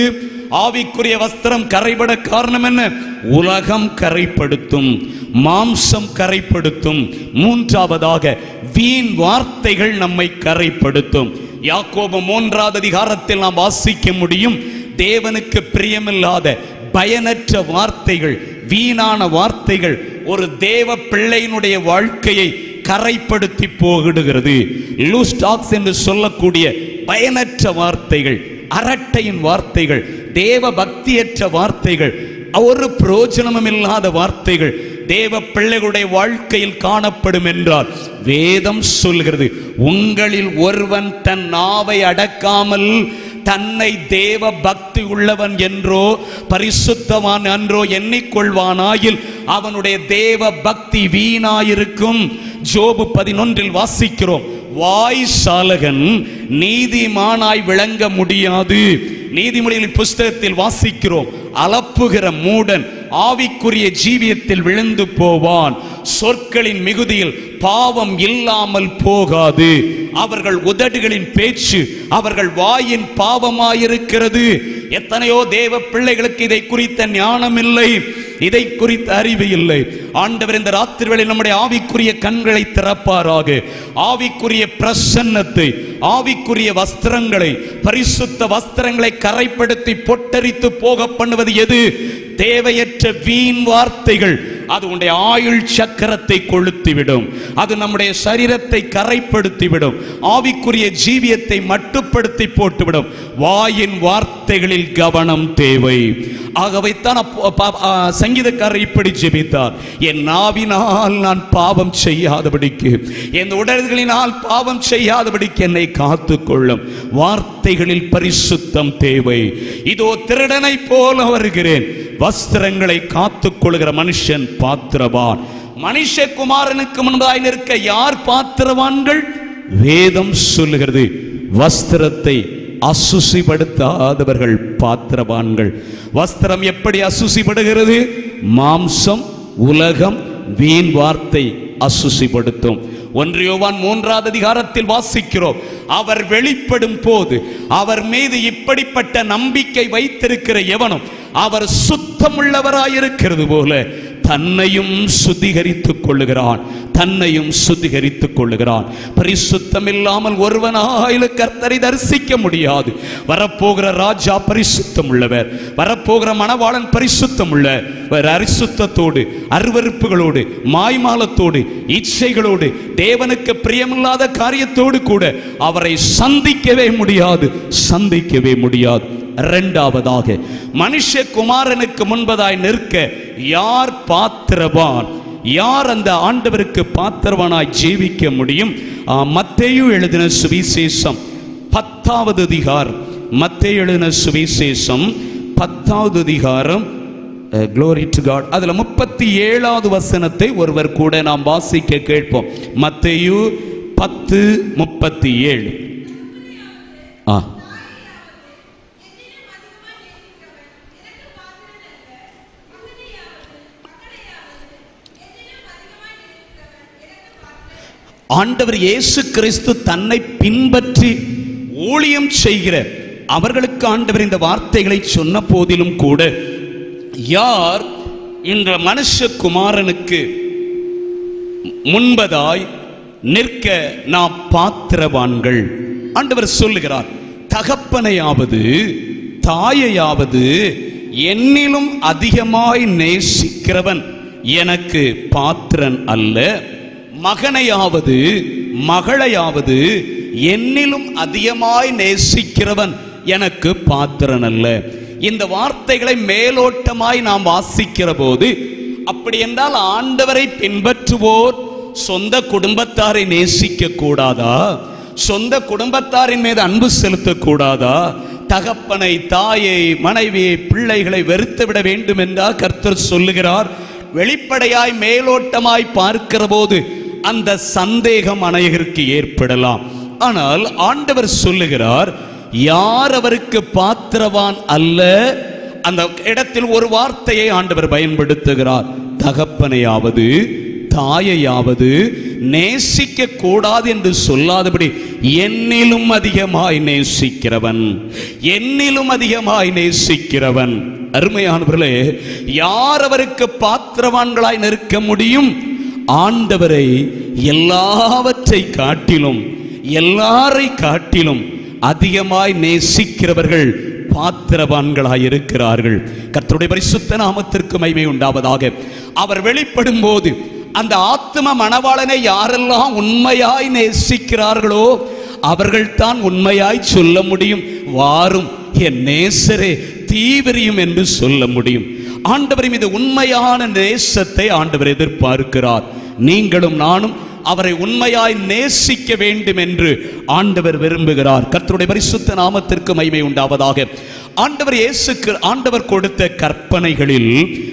ஆவிக்குரிய வஸ்திரம் கரைபட காரணம் என்ன உலகம் கரைப்படுத்தும் மாம்சம் கரைப்படுத்தும் மூன்றாவதாக வீண் வார்த்தைகள் நம்மை கரைப்படுத்தும் யாக்கோபு மூன்றாவது அதிகாரத்தில் நாம் வாசிக்க முடியும் தேவனுக்கு பிரியமில்லாத பயனற்ற வார்த்தைகள் வீணான வார்த்தைகள் ஒரு தேவ பிள்ளையினுடைய வாழ்க்கையை கரைப்படுத்தி போகிடுகிறது லூஸ் டாக்ஸ் என்று சொல்லக்கூடிய பயனற்ற வார்த்தைகள் அரட்டையின் வார்த்தைகள் தேவ பக்தியற்ற வார்த்தைகள் ஒரு பிரயோஜனமும் இல்லாத வார்த்தைகள் தேவ பிள்ளைகளுடைய வாழ்க்கையில் காணப்படும் என்றால் வேதம் சொல்கிறது உங்களில் ஒருவன் தன் நாவை அடக்காமல் தன்னை தேவ பக்தி உள்ளவன் என்றோ பரிசுத்தவான் என்றோ எண்ணிக்கொள்வானாயில் அவனுடைய தேவ பக்தி வீணாயிருக்கும் ஜோபு பதினொன்றில் வாசிக்கிறோம் வாய் சாலகன் நீதிமானாய் விளங்க முடியாது நீதிமொழிகளின் புஸ்தகத்தில் வாசிக்கிறோம் அலப்புகிற மூடன் ஆவிக்குரிய ஜீவியத்தில் விழுந்து போவான் சொற்களின் மிகுதியில் பாவம் இல்லாமல் போகாது அவர்கள் உதடுகளின் பேச்சு அவர்கள் வாயின் பாவமாயிருக்கிறது எத்தனையோ தேவ பிள்ளைகளுக்கு இதை குறித்த ஞானம் இல்லை இதை குறித்த அறிவு இல்லை ஆண்டவர் இந்த ராத்திரி வேளை நம்முடைய ஆவிக்குரிய கண்களை திறப்பாராக ஆவிக்குரிய பிரசன்னத்தை ஆவிக்குரிய வஸ்திரங்களை பரிசுத்த வஸ்திரங்களை கரைப்படுத்தி பொட்டரித்து போக பண்ணுவது எது தேவையற்ற வீண் வார்த்தைகள் அது உன்னுடைய ஆயுள் சக்கரத்தை கொளுத்திவிடும் அது நம்முடைய சரீரத்தை கரைப்படுத்திவிடும் ஆவிக்குரிய ஜீவியத்தை மட்டுப்படுத்தி போட்டுவிடும் வாயின் வார்த்தைகளில் கவனம் தேவை ஆகவைத்தான் அப்போ- பா- ஆ, சங்கீதக்காரர் இப்படி ஜெபித்தார் என் நாவினால் நான் பாவம் செய்யாதபடிக்கு என் உடல்களினால் பாவம் செய்யாதபடிக்கு என்னை காத்துக்கொள்ளும் வார்த்தைகளில் பரிசுத்தம் தேவை இதோ திருடனை போல வருகிறேன் வஸ்திரங்களை காத்துக் கொள்கிற மனுஷன் பாத்திரவான் மனுஷகுமாரனுக்கு முன்பதாய் நிற்க யார் பாத்திரவான்கள் வேதம் சொல்லுகிறது வஸ்திரத்தை அசுசிப்படுத்தாதவர்கள் பாத்திரவான்கள் வஸ்திரம் எப்படி அசுசிப்படுகிறது மாம்சம் உலகம் வீண் வார்த்தை அசுசிப்படுத்தும் ஒன்றியோவான் மூன்றாவது அதிகாரத்தில் வாசிக்கிறோம் அவர் வெளிப்படும் போது அவர் மீது இப்படிப்பட்ட நம்பிக்கை வைத்திருக்கிற எவனும் அவர் சுத்தமுள்ளவராயிருக்கிறது போல தன்னையும் சுத்திகரித்துக் கொள்ளுகிறான் தன்னையும் சுத்திகரித்துக் கொள்ளுகிறான் பரிசுத்தம் இல்லாமல் ஒருவனாயில கர்த்தரை தரிசிக்க முடியாது வரப்போகிற ராஜா பரிசுத்தம் உள்ளவர் வரப்போகிற மணவாளன் பரிசுத்தம் உள்ள அரிசுத்தத்தோடு அருவருப்புகளோடு மாய்மாலத்தோடு இச்சைகளோடு தேவனுக்கு பிரியமில்லாத காரியத்தோடு கூட அவரை சந்திக்கவே முடியாது சந்திக்கவே முடியாது இரண்டாவதாக மனுஷகுமாரனுக்கு முன்பதாய் நிற்க யார் பாத்திரவான் யார் அந்த ஆண்டவருக்கு பாத்திரவானாய் ஜீவிக்க முடியும் ஆ, மத்தேயு எழுதின சுவிசேஷம் பத்தாவது அதிகாரம் மத்தேயு எழுதின சுவிசேஷம் பத்தாவது அதிகாரம் க்ளோரி டு காட் அதுல முப்பத்தி ஏழாவது வசனத்தை ஒருவர் கூட நாம் வாசிக்க கேட்போம் மத்தேயு பத்து முப்பத்தி ஏழு ஆ ஆண்டவர் இயேசு கிறிஸ்து தன்னை பின்பற்றி ஊழியம் செய்கிற அவர்களுக்கு ஆண்டவர் இந்த வார்த்தைகளை சொன்ன போதிலும் கூட யார் இந்த மனுஷகுமாரனுக்கு முன்பதாய் நிற்க நாம் பாத்திரவான்கள் ஆண்டவர் சொல்லுகிறார் தகப்பனையாவது தாயையாவது என்னிலும் அதிகமாய் நேசிக்கிறவன் எனக்கு பாத்திரன் அல்ல மகனையாவது மகளையாவது என்னிலும் அதிகமாய் நேசிக்கிறவன் எனக்கு பாத்திரன் அல்ல இந்த வார்த்தைகளை மேலோட்டமாய் நாம் வாசிக்கிற போது அப்படி என்றால் ஆண்டவரை பின்பற்றுவோர் சொந்த குடும்பத்தாரை நேசிக்க கூடாதா சொந்த குடும்பத்தாரின் மீது அன்பு செலுத்தக்கூடாதா தகப்பனை தாயை மனைவியை பிள்ளைகளை வெறுத்து விட வேண்டும் என்றா கர்த்தர் சொல்லுகிறார் வெளிப்படையாய் மேலோட்டமாய் பார்க்கிற போது அந்த சந்தேகம் அநேகருக்கு ஏற்படலாம் ஆனால் ஆண்டவர் சொல்லுகிறார் யார் அவருக்கு பாத்திரவான் அல்ல அந்த இடத்தில் ஒரு வார்த்தையை ஆண்டவர் பயன்படுத்துகிறார் தகப்பனையாவது தாயையாவது நேசிக்க கூடாது என்று சொல்லாதபடி என்னிலும் அதிகமாய் நேசிக்கிறவன் என்னிலும் அதிகமாய் நேசிக்கிறவன் அருமையானவர்களே யார் அவருக்கு பாத்திரவான்களாய் நிற்க முடியும் ஆண்டவரை எல்லாவற்றை காட்டிலும் எல்லாரை காட்டிலும் அதிகமாய் நேசிக்கிறவர்கள் பாத்திரவான்களாய் இருக்கிறார்கள் கர்த்தருடைய பரிசுத்த நாமத்திற்கு மகிமை உண்டாவதாக அவர் வெளிப்படும் போது அந்த ஆத்ம மணவாளனை யாரெல்லாம் உண்மையாய் நேசிக்கிறார்களோ அவர்கள்தான் உண்மையாய் சொல்ல முடியும் வாரும் என் நேசரே தீவிரியும் என்று சொல்ல முடியும் ஆண்டவர் மீது உண்மையான நேசத்தை ஆண்டவர் எதிர்பார்க்கிறார் நீங்களும் நானும் அவரை உண்மையாய் நேசிக்க வேண்டும் என்று ஆண்டவர் விரும்புகிறார் கர்த்தருடைய பரிசுத்த நாமத்திற்கு மகிமை உண்டாவதாக ஆண்டவர் இயேசுக்கு ஆண்டவர் கொடுத்த கற்பனைகளில்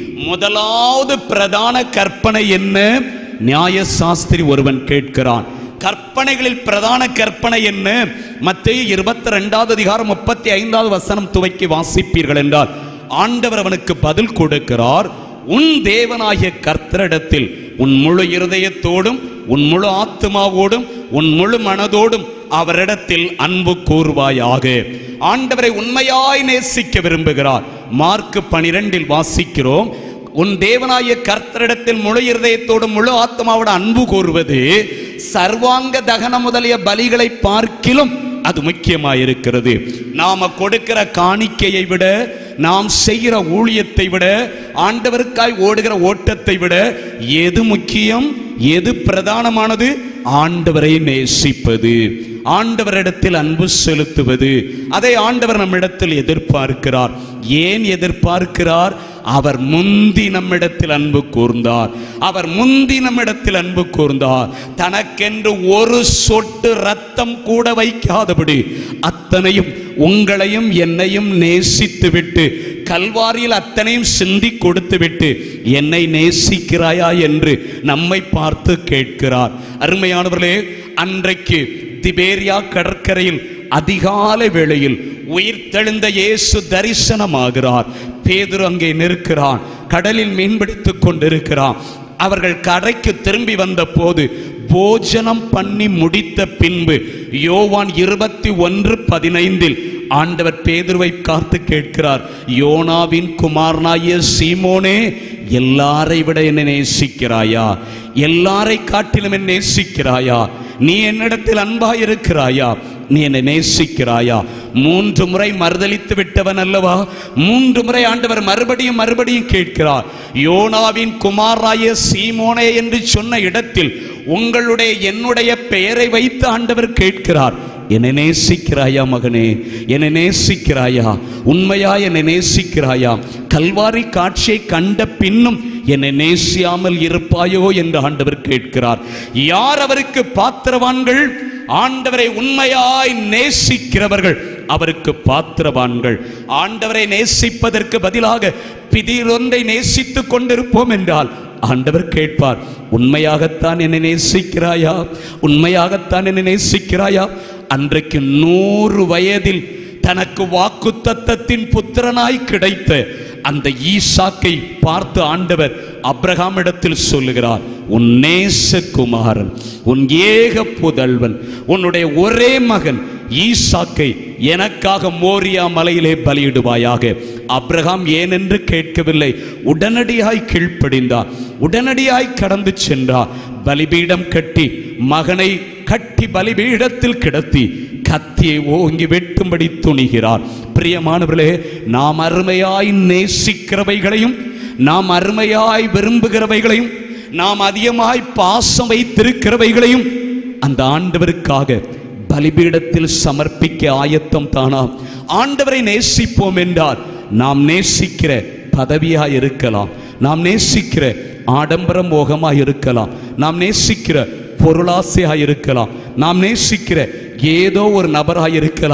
முதலாவது பிரதான கற்பனை என்ன நியாயசாஸ்திரி ஒருவன் கேட்கிறான் கற்பனைகளில் பிரதான கற்பனை என்ன மத்திய இருபத்தி ரெண்டாவது அதிகாரம் முப்பத்தி ஐந்தாவது வசனம் துவக்கி வாசிப்பீர்கள் என்றால் ஆண்டவர் அவனுக்கு பதில் கொடுக்கிறார் உன் தேவனாகிய கர்த்தரிடத்தில் உன் முழு இருதயத்தோடும் உன் முழு ஆத்மாவோடும் உன் முழு மனதோடும் அவரிடத்தில் அன்பு கூறுவாயாக ஆண்டவரை உண்மையாய் நேசிக்க விரும்புகிறார் மார்க் பனிரெண்டில் வாசிக்கிறோம் உன் தேவனாய கர்த்தரிடத்தில் முழு இருதயத்தோடும் முழு ஆத்மாவோட அன்பு கூறுவது சர்வாங்க தகன முதலிய பலிகளை பார்க்கிலும் அது முக்கியமாயிருக்கிறது நாம கொடுக்கிற காணிக்கையை விட நாம் செய்கிற ஊழியத்தை விட ஆண்டவருக்காய் ஓடுகிற ஓட்டத்தை விட எது முக்கியம் எது பிரதானமானது ஆண்டவரை நேசிப்பது ஆண்டவரிடத்தில் அன்பு செலுத்துவது அதை ஆண்டவர் நம்மிடத்தில் எதிர்பார்க்கிறார் ஏன் எதிர்பார்க்கிறார் அவர் முந்தி நம்மிடத்தில் அன்பு கூர்ந்தார் அவர் முந்தி நம்மிடத்தில் அன்பு கூர்ந்தார் தனக்கென்று ஒரு சொட்டு ரத்தம் கூட வைக்காதபடி அத்தனையும் உங்களையும் என்னையும் நேசித்து விட்டு கல்வாரியில் அத்தனையும் சிந்தி கொடுத்து விட்டு என்னை நேசிக்கிறாயா என்று நம்மை பார்த்து கேட்கிறார் அருமையானவர்களே அன்றைக்கு திபேரியா கடற்கரையில் அதிகாலை வேளையில் உயிர்த்தெழுந்த இயேசு தரிசனமாகிறார் பேதுரு அங்கே நிற்கிறான் கடலில் மீன்பிடித்துக் கொண்டிருக்கிறான் அவர்கள் கரைக்கு திரும்பி வந்த போது போஜனம் பண்ணி முடித்த பின்பு யோவான் இருபத்தி ஒன்று பதினைந்தில் ஆண்டவர் பேதுருவை காத்து கேட்கிறார் யோனாவின் குமாரனாகிய சீமோனே எல்லாரை விட என்னை நேசிக்கிறாயா எல்லாரை காட்டிலும் என்னை நேசிக்கிறாயா நீ என்னிடத்தில் அன்பாயிருக்கிறாயா நீ என்னை நேசிக்கிறாயா மூன்று முறை மறுதலித்து விட்டவன் அல்லவா மூன்று முறை ஆண்டவர் மறுபடியும் மறுபடியும் கேட்கிறார் யோனாவின் குமாராய சீமோனே என்று சொன்ன இடத்தில் உங்களுடைய என்னுடைய பெயரை வைத்து ஆண்டவர் கேட்கிறார் என்னை நேசிக்கிறாயா மகனே என்னை நேசிக்கிறாயா உண்மையா என்னை நேசிக்கிறாயா கல்வாரி காட்சியை கண்ட பின்னும் என்னை நேசியாமல் இருப்பாயோ என்று ஆண்டவர் கேட்கிறார் யார் அவருக்கு பாத்திரவான்கள் ஆண்டவரை உண்மையாய் நேசிக்கிறவர்கள் அவருக்கு பாத்திரவான்கள் ஆண்டவரை நேசிப்பதற்கு பதிலாக பிதிரொன்றை நேசித்துக் கொண்டிருப்போம் என்றால் ஆண்டவர் கேட்பார் உண்மையாகத்தான் என்னை நேசிக்கிறாயா உண்மையாகத்தான் என்னை நேசிக்கிறாயா அன்றைக்கு நூறு வயதில் தனக்கு வாக்கு தத்தத்தின் புத்திரனாய் கிடைத்த அந்த ஈசாக்கை பார்த்து ஆண்டவர் அப்ரஹாமிடத்தில் சொல்லுகிறார் உன் நேசகுமாரன் உன் ஏக புதல்வன் உன்னுடைய ஒரே மகன் ஈசாக்கை எனக்காக மோரியா மலையிலே பலியிடுவாயாக அப்ரஹாம் ஏனென்று கேட்கவில்லை உடனடியாய் கீழ்ப்படிந்தார் உடனடியாய் கடந்து சென்றார் பலிபீடம் கட்டி மகனை கட்டி பலிபீடத்தில் கிடத்தி கத்தியை ஓங்கி வெட்டும்படி துணிகிறார் பிரியமானவர்களே நாம் அருமையாய் நேசிக்கிறவைகளையும் நாம் அருமையாய் விரும்புகிறவைகளையும் நாம் அதிகமாய் பாசம் வைத்திருக்கிறவைகளையும் அந்த ஆண்டவருக்காக பலிபீடத்தில் சமர்ப்பிக்க ஆயத்தம் தானா ஆண்டவரை நேசிப்போம் என்றால் நாம் நேசிக்கிற பதவியா இருக்கலாம் நாம் நேசிக்கிற ஆடம்பர மோகமா இருக்கலாம் நாம் நேசிக்கிற பொருளாசையா இருக்கலாம் நாம் நேசிக்கிற ஏதோ ஒரு நபராய் இருக்கலாம்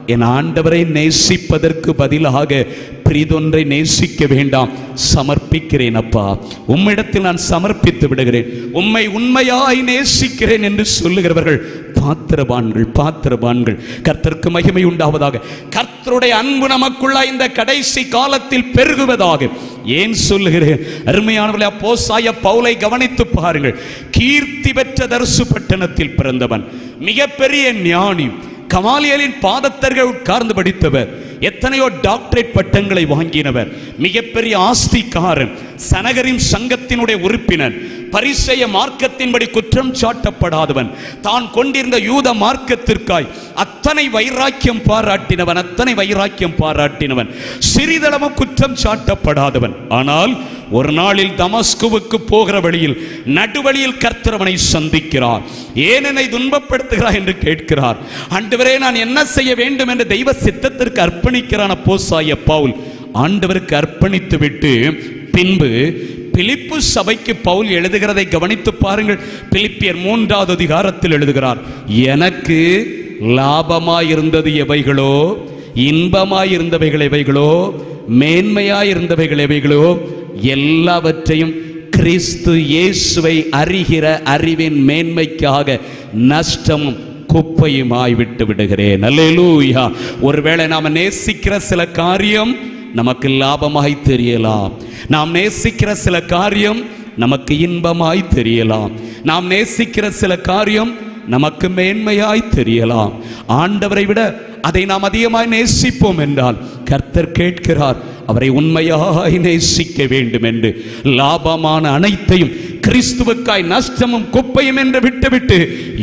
என் ஆண்டவரை நேசிப்பதற்கு பதிலாக பிரிதொன்றை நேசிக்க வேண்டாம் சமர்ப்பிக்கிறேன் அப்பா உம்மிடத்தில் நான் சமர்ப்பித்து விடுகிறேன் உம்மை உண்மையாய் நேசிக்கிறேன் என்று சொல்லுகிறவர்கள் பாத்திரவான்கள் பாத்திரவான்கள் கர்த்தருக்கு மகிமை உண்டாவதாக கர்த்தருடைய அன்பு நமக்குள்ள இந்த கடைசி காலத்தில் பெருகுவதாக ஏன் சொல்லுகிறேன் அருமையானவர்களே அப்போஸ்தாய பவுலை கவனித்து பாருங்கள் கீர்த்தி பெற்ற தரிசு பட்டணத்தில் பிறந்தவன் மிகப்பெரிய ஞானி கமாலியலின் பாதத்தர்கள் உட்கார்ந்து படித்தவர் எத்தனையோ டாக்டரேட் பட்டங்களை வாங்கினவர் மிகப்பெரிய ஆஸ்திகாரன் சனகரின் சங்கத்தினுடைய உறுப்பினர் பரிசெய மார்க்கத்தின்படி குற்றம் சாட்டப்படாதவன் தான் கொண்டிருந்த யூத மார்க்கத்திற்காய் அத்தனை வைராக்கியம் பாராட்டினவன் அத்தனை வைராக்கியம் பாராட்டினவன் சிறிதளவும் குற்றம் சாட்டப்படாதவன் ஆனால் ஒரு நாளில் தமஸ்குவுக்கு போகிற வழியில் நடுவழியில் கர்த்தரவனை சந்திக்கிறார் ஏன் என்னை துன்பப்படுத்துகிறார் என்று கேட்கிறார் ஆண்டவரே நான் என்ன செய்ய வேண்டும் என்று தெய்வ சித்தத்திற்கு அர்ப்பணிக்கிறான் அப்போஸ்தாய பவுல் ஆண்டவருக்கு அர்ப்பணித்து விட்டு பின்பு பிலிப்பு சபைக்கு பவுல் எழுதுகிறதை கவனித்து பாருங்கள் பிலிப்பியர் மூன்றாவது அதிகாரத்தில் எழுதுகிறார் எனக்கு லாபமாயிருந்தது எவைகளோ இன்பமாயிருந்தவைகள் எவைகளோ மேன்மையாயிருந்தவைகள் எவைகளோ எல்லாவற்றையும் கிறிஸ்து இயேசுவை அறிகிற அறிவின் மேன்மைக்காக நஷ்டமும் குப்பையுமாய் விட்டு விடுகிறேன் அல்லேலூயா ஒருவேளை நாம நேசிக்கிற சில காரியம் நமக்கு லாபமாய் தெரியலாம் நாம் நேசிக்கிற சில காரியம் நமக்கு இன்பமாய் தெரியலாம் நாம் நேசிக்கிற சில காரியம் நமக்கு மேன்மையாய் தெரியலாம் ஆண்டவரை விட அதை நாம் அதிகமாய் நேசிப்போம் என்றால் கர்த்தர் கேட்கிறார் அவரை உண்மையாய் நேசிக்க வேண்டும் என்று லாபமான அனைத்தையும் கிறிஸ்துவுக்காய் நஷ்டமும் குப்பையும் என்று விட்டுவிட்டு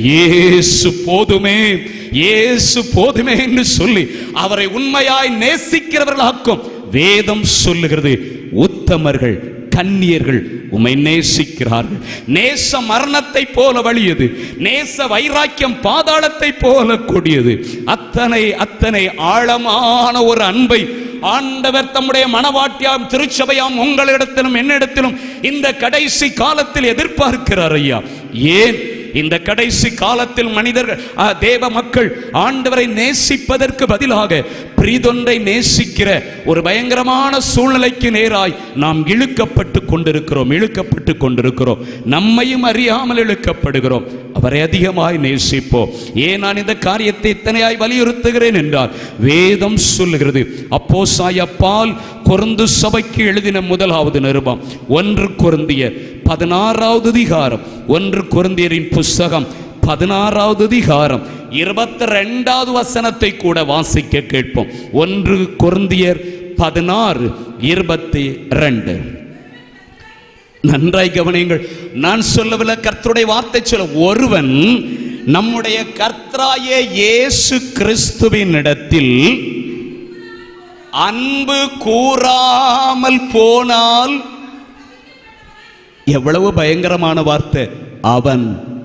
இயேசு போதுமே இயேசு போதுமே என்று சொல்லி அவரை உண்மையாய் நேசிக்கிறவர்களாக்கும் வேதம் சொல்லுகிறது உத்தமர்கள் கன்னியர்கள் உமை நேசிக்கிறார்கள் நேச மரணத்தை போல வலியது நேச வைராக்கியம் பாதாளத்தை போல கொடியது அத்தனை அத்தனை ஆழமான ஒரு அன்பை ஆண்டவர் தம்முடைய மனவாட்டியாம் திருச்சபையாம் உங்களிடத்திலும் என்னிடத்திலும் இந்த கடைசி காலத்தில் எதிர்பார்க்கிறார் ஐயா ஏன் இந்த கடைசி காலத்தில் மனிதர்கள் ஆ, தேவ மக்கள் ஆண்டவரை நேசிப்பதற்கு பதிலாக பிரிதொன்றை நேசிக்கிற ஒரு பயங்கரமான சூழ்நிலைக்கு நேராய் நாம் இழுக்கப்பட்டு கொண்டிருக்கிறோம் இழுக்கப்பட்டு கொண்டிருக்கிறோம் நம்மையும் அறியாமல் இழுக்கப்படுகிறோம் அவரை அதிகமாய் நேசிப்போம் ஏன் நான் இந்த காரியத்தை இத்தனையாய் வலியுறுத்துகிறேன் என்றால் வேதம் சொல்லுகிறது அப்போ பால் கொருந்து சபைக்கு எழுதின முதலாவது நிருபம் ஒன்று கொருந்திய பதினாறாவது அதிகாரம் ஒன்று கொருந்தியரின் புஸ்தகம் பதினாறாவது அதிகாரம் இருபத்தி ரெண்டாவது வசனத்தை கூட வாசிக்க கேட்போம் ஒன்று கொருந்தியர் பதினாறு இருபத்தி ரெண்டு நன்றாய் கவனியுங்கள் நான் சொல்லவில்லை கர்த்தருடைய வார்த்தை சொல்ல ஒருவன் நம்முடைய கர்த்தராய இயேசு கிறிஸ்துவின் இடத்தில் அன்பு கூறாமல் போனால் எவ்வளவு பயங்கரமான வார்த்தை அவன்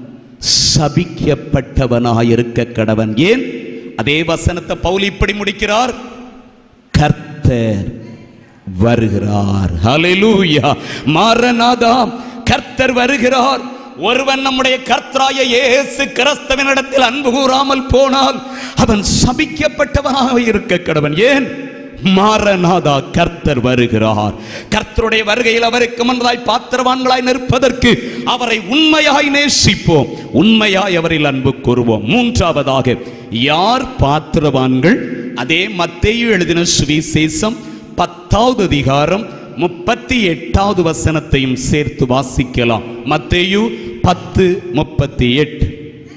சபிக்கப்பட்டவனாயிருக்க கடவன் ஏன் அதே வசனத்தை பவுல் இப்படி முடிக்கிறார் கர்த்தர் வருகிறார் ஹalleluya மாரநாதா கர்த்தர் வருகிறார் ஒருவன் நம்முடைய கர்த்தராய இயேசு கிறிஸ்துவினிடத்தில் அன்பு கூறாமல் போனால் அவன் சபிக்கப்பட்டவனாக இருக்க கடவன் ஏன் மாரநாதா கர்த்தர் வருகிறார் கர்த்தருடைய வருகையில் அவருக்கு முன்னதாய் பாத்திரவான்களாய் நிற்பதற்கு அவரை உண்மையாய் நேசிப்போம் உண்மையாய் அவரில் அன்பு கூறுவோம் மூன்றாவதாக யார் பாத்திரவான்கள் அதே மத்தேயு எழுதின சுவிசேஷம் பத்தாவது அதிகாரம் முப்பத்தி எட்டாவது வசனத்தையும் சேர்த்து வாசிக்கலாம் மத்தேயு பத்து முப்பத்தி எட்டு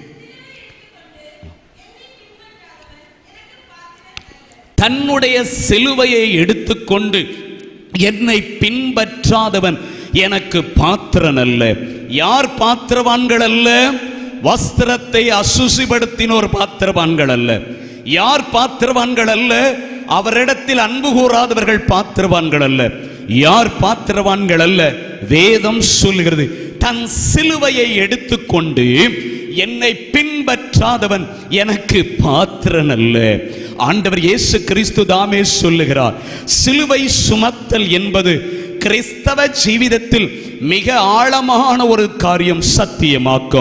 தன்னுடைய சிலுவையை எடுத்துக்கொண்டு என்னை பின்பற்றாதவன் எனக்கு பாத்திரன் அல்ல யார் பாத்திரவான்கள் அல்ல வஸ்திரத்தை அசுசிப்படுத்தினோர் பாத்திரவான்கள் அல்ல யார் பாத்திரவான்கள் அல்ல அவரிடத்தில் அன்பு கூறாதவர்கள் பாத்திரவான்கள் அல்ல யார் பாத்திரவான்கள் அல்ல வேதம் சொல்கிறது தன் சிலுவையை எடுத்துக்கொண்டு என்னை பின்பற்றாதவன் எனக்கு பாத்திரன் அல்ல ஆண்டவர் இயேசு கிறிஸ்து தாமே சொல்லுகிறார் சிலுவை சுமத்தல் என்பது கிறிஸ்தவ ஜீவிதத்தில் மிக ஆழமான ஒரு காரியம் சத்தியமாக்கும்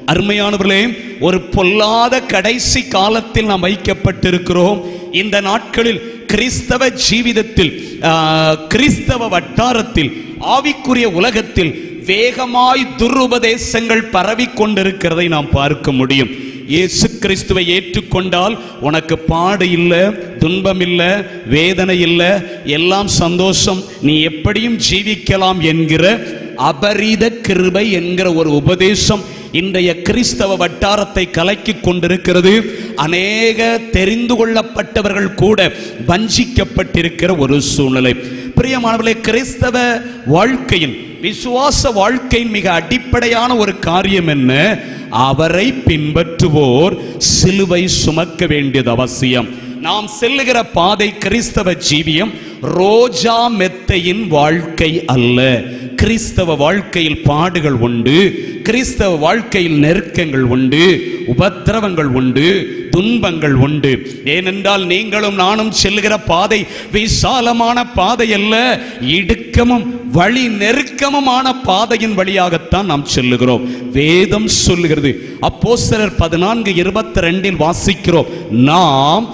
அருமையானவர்களே ஒரு பொல்லாத கடைசி காலத்தில் நாம் வைக்கப்பட்டிருக்கிறோம் இந்த நாட்களில் கிறிஸ்தவ ஜீவிதத்தில் ஆ, கிறிஸ்தவ வட்டாரத்தில் ஆவிக்குரிய உலகத்தில் வேகமாய் துருபதேசங்கள் பரவிக் கொண்டிருக்கிறதை நாம் பார்க்க முடியும் இயேசு கிறிஸ்துவை ஏற்றுக்கொண்டால் உனக்கு பாடு இல்லை துன்பம் இல்லை வேதனை இல்லை எல்லாம் சந்தோஷம் நீ எப்படியும் ஜீவிக்கலாம் என்கிற அபரீத கிருபை என்கிற ஒரு உபதேசம் இன்றைய கிறிஸ்தவ வட்டாரத்தை கலக்கி கொண்டிருக்கிறது அநேக தெரிந்து கொள்ளப்பட்டவர்கள் கூட வஞ்சிக்கப்பட்டிருக்கிற ஒரு சூழ்நிலை பிரியமானவர்களே கிறிஸ்தவ வாழ்க்கையின் விசுவாச வாழ்க்கையின் மிக அடிப்படையான ஒரு காரியம் என்ன அவரை பின்பற்றுவோர் சிலுவை சுமக்க வேண்டியது அவசியம் நாம் செல்லுகிற பாதை கிறிஸ்தவ ஜீவியம் ரோஜா மெத்தையின் வாழ்க்கை அல்ல கிறிஸ்தவ வாழ்க்கையில் பாடுகள் உண்டு கிறிஸ்தவ வாழ்க்கையில் நெருக்கங்கள் உண்டு உபத்திரவங்கள் உண்டு துன்பங்கள் உண்டு ஏனென்றால் நீங்களும் நானும் செல்லுகிற பாதை விசாலமான பாதை அல்ல இடுக்கமும் வழி நெருக்கமுமான பாதையின் வழியாகத்தான் நாம் செல்லுகிறோம் வேதம் சொல்லுகிறது அப்போஸ்தலர் பதினான்கு இருபத்தி ரெண்டில் வாசிக்கிறோம் நாம்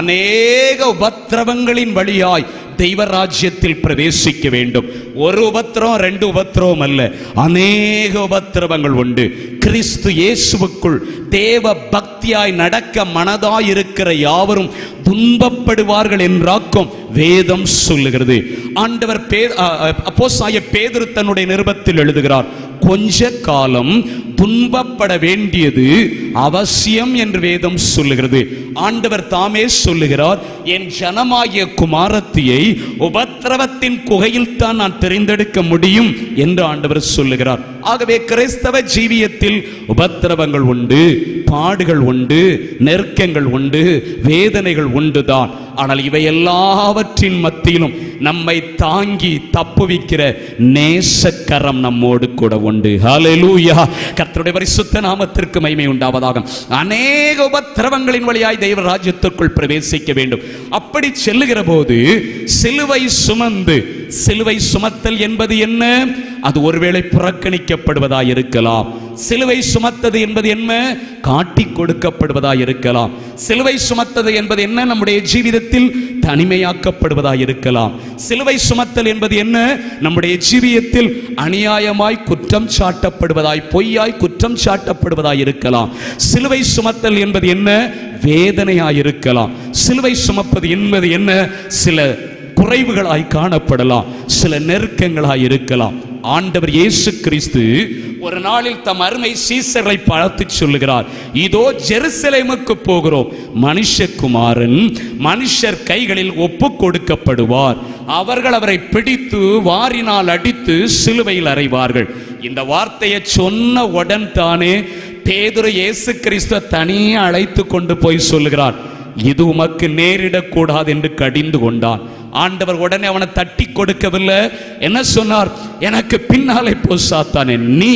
அநேக உபத்திரவங்களின் வழியாய் தெய்வ ராஜ்யத்தில் பிரவேசிக்க வேண்டும் ஒரு உபத்திரம் ரெண்டு உபத்திரவம் அல்ல அநேக உபத்திரவங்கள் உண்டு கிறிஸ்து இயேசுவுக்குள் தேவ பக்தியாய் நடக்க மனதாய் இருக்கிற யாவரும் துன்பப்படுவார்கள் என்றாக்கும் வேதம் சொல்லுகிறது ஆண்டவர் பே அப்போஸ்தாய பேதுரு தன்னுடைய நிருபத்தில் எழுதுகிறார் கொஞ்ச காலம் துன்பப்பட வேண்டியது அவசியம் என்று வேதம் சொல்லுகிறது ஆண்டவர் தாமே சொல்லுகிறார் என் ஜனமாகிய குமாரத்தியை உபத்திரவத்தின் குகையில் தான் நான் தெரிந்தெடுக்க முடியும் என்று ஆண்டவர் சொல்லுகிறார் ஆகவே கிறிஸ்தவ ஜீவியத்தில் உபத்திரவங்கள் உண்டு பாடுகள் உண்டு நெருக்கங்கள் உண்டு வேதனைகள் உண்டுதான் ஆனால் இவை எல்லாவற்றின் மத்தியிலும் நம்மை தாங்கி தப்புவிக்கிற நேசக்கரம் நம்மோடு கூட உண்டு ஹalleluya கர்த்தருடைய பரிசுத்த நாமத்திற்கு மகிமை உண்டாவதாக அநேக உபத்திரவங்களின் வழியாய் தெய்வ ராஜ்யத்திற்குள் பிரவேசிக்க வேண்டும் அப்படி செல்லுகிற போது சிலுவை சுமந்து சிலுவை சுமத்தல் என்பது என்ன அது ஒருவேளை புறக்கணிக்கப்படுவதாய் இருக்கலாம் சிலுவை சுமத்தது என்பது என்ன காட்டி கொடுக்கப்படுவதாய் இருக்கலாம் சிலுவை சுமத்தது என்பது என்ன நம்முடைய ஜீவிதத்தில் தனிமையாக்கப்படுவதாய் இருக்கலாம் சிலுவை சுமத்தல் என்பது என்ன நம்முடைய ஜீவியத்தில் அநியாயமாய் குற்றம் சாட்டப்படுவதாய் பொய்யாய் குற்றம் சாட்டப்படுவதாய் இருக்கலாம் சிலுவை சுமத்தல் என்பது என்ன வேதனையாய் இருக்கலாம் சிலுவை சுமப்பது என்பது என்ன சில குறைவுகளாய் காணப்படலாம் சில நெருக்கங்களாய் இருக்கலாம் ஆண்டவர் இயேசு கிறிஸ்து ஒரு நாளில் தம் அருமை சீசரை பார்த்து சொல்லுகிறார் இதோ ஜெருசலேமுக்கு போகிறோம் மனுஷகுமாரன் மனுஷர் கைகளில் ஒப்பு கொடுக்கப்படுவார் அவர்கள் அவரை பிடித்து வாரினால் அடித்து சிலுவையில் அறைவார்கள் இந்த வார்த்தையை சொன்ன உடன் தானே பேதுரு இயேசு கிறிஸ்துவ தனியே அழைத்து கொண்டு போய் சொல்லுகிறார் இது உமக்கு நேரிடக்கூடாது என்று கடிந்து கொண்டான் ஆண்டவர் உடனே அவனை தட்டி கொடுக்கவில்லை என்ன சொன்னார் எனக்கு பின்னாலே போ சாத்தானே நீ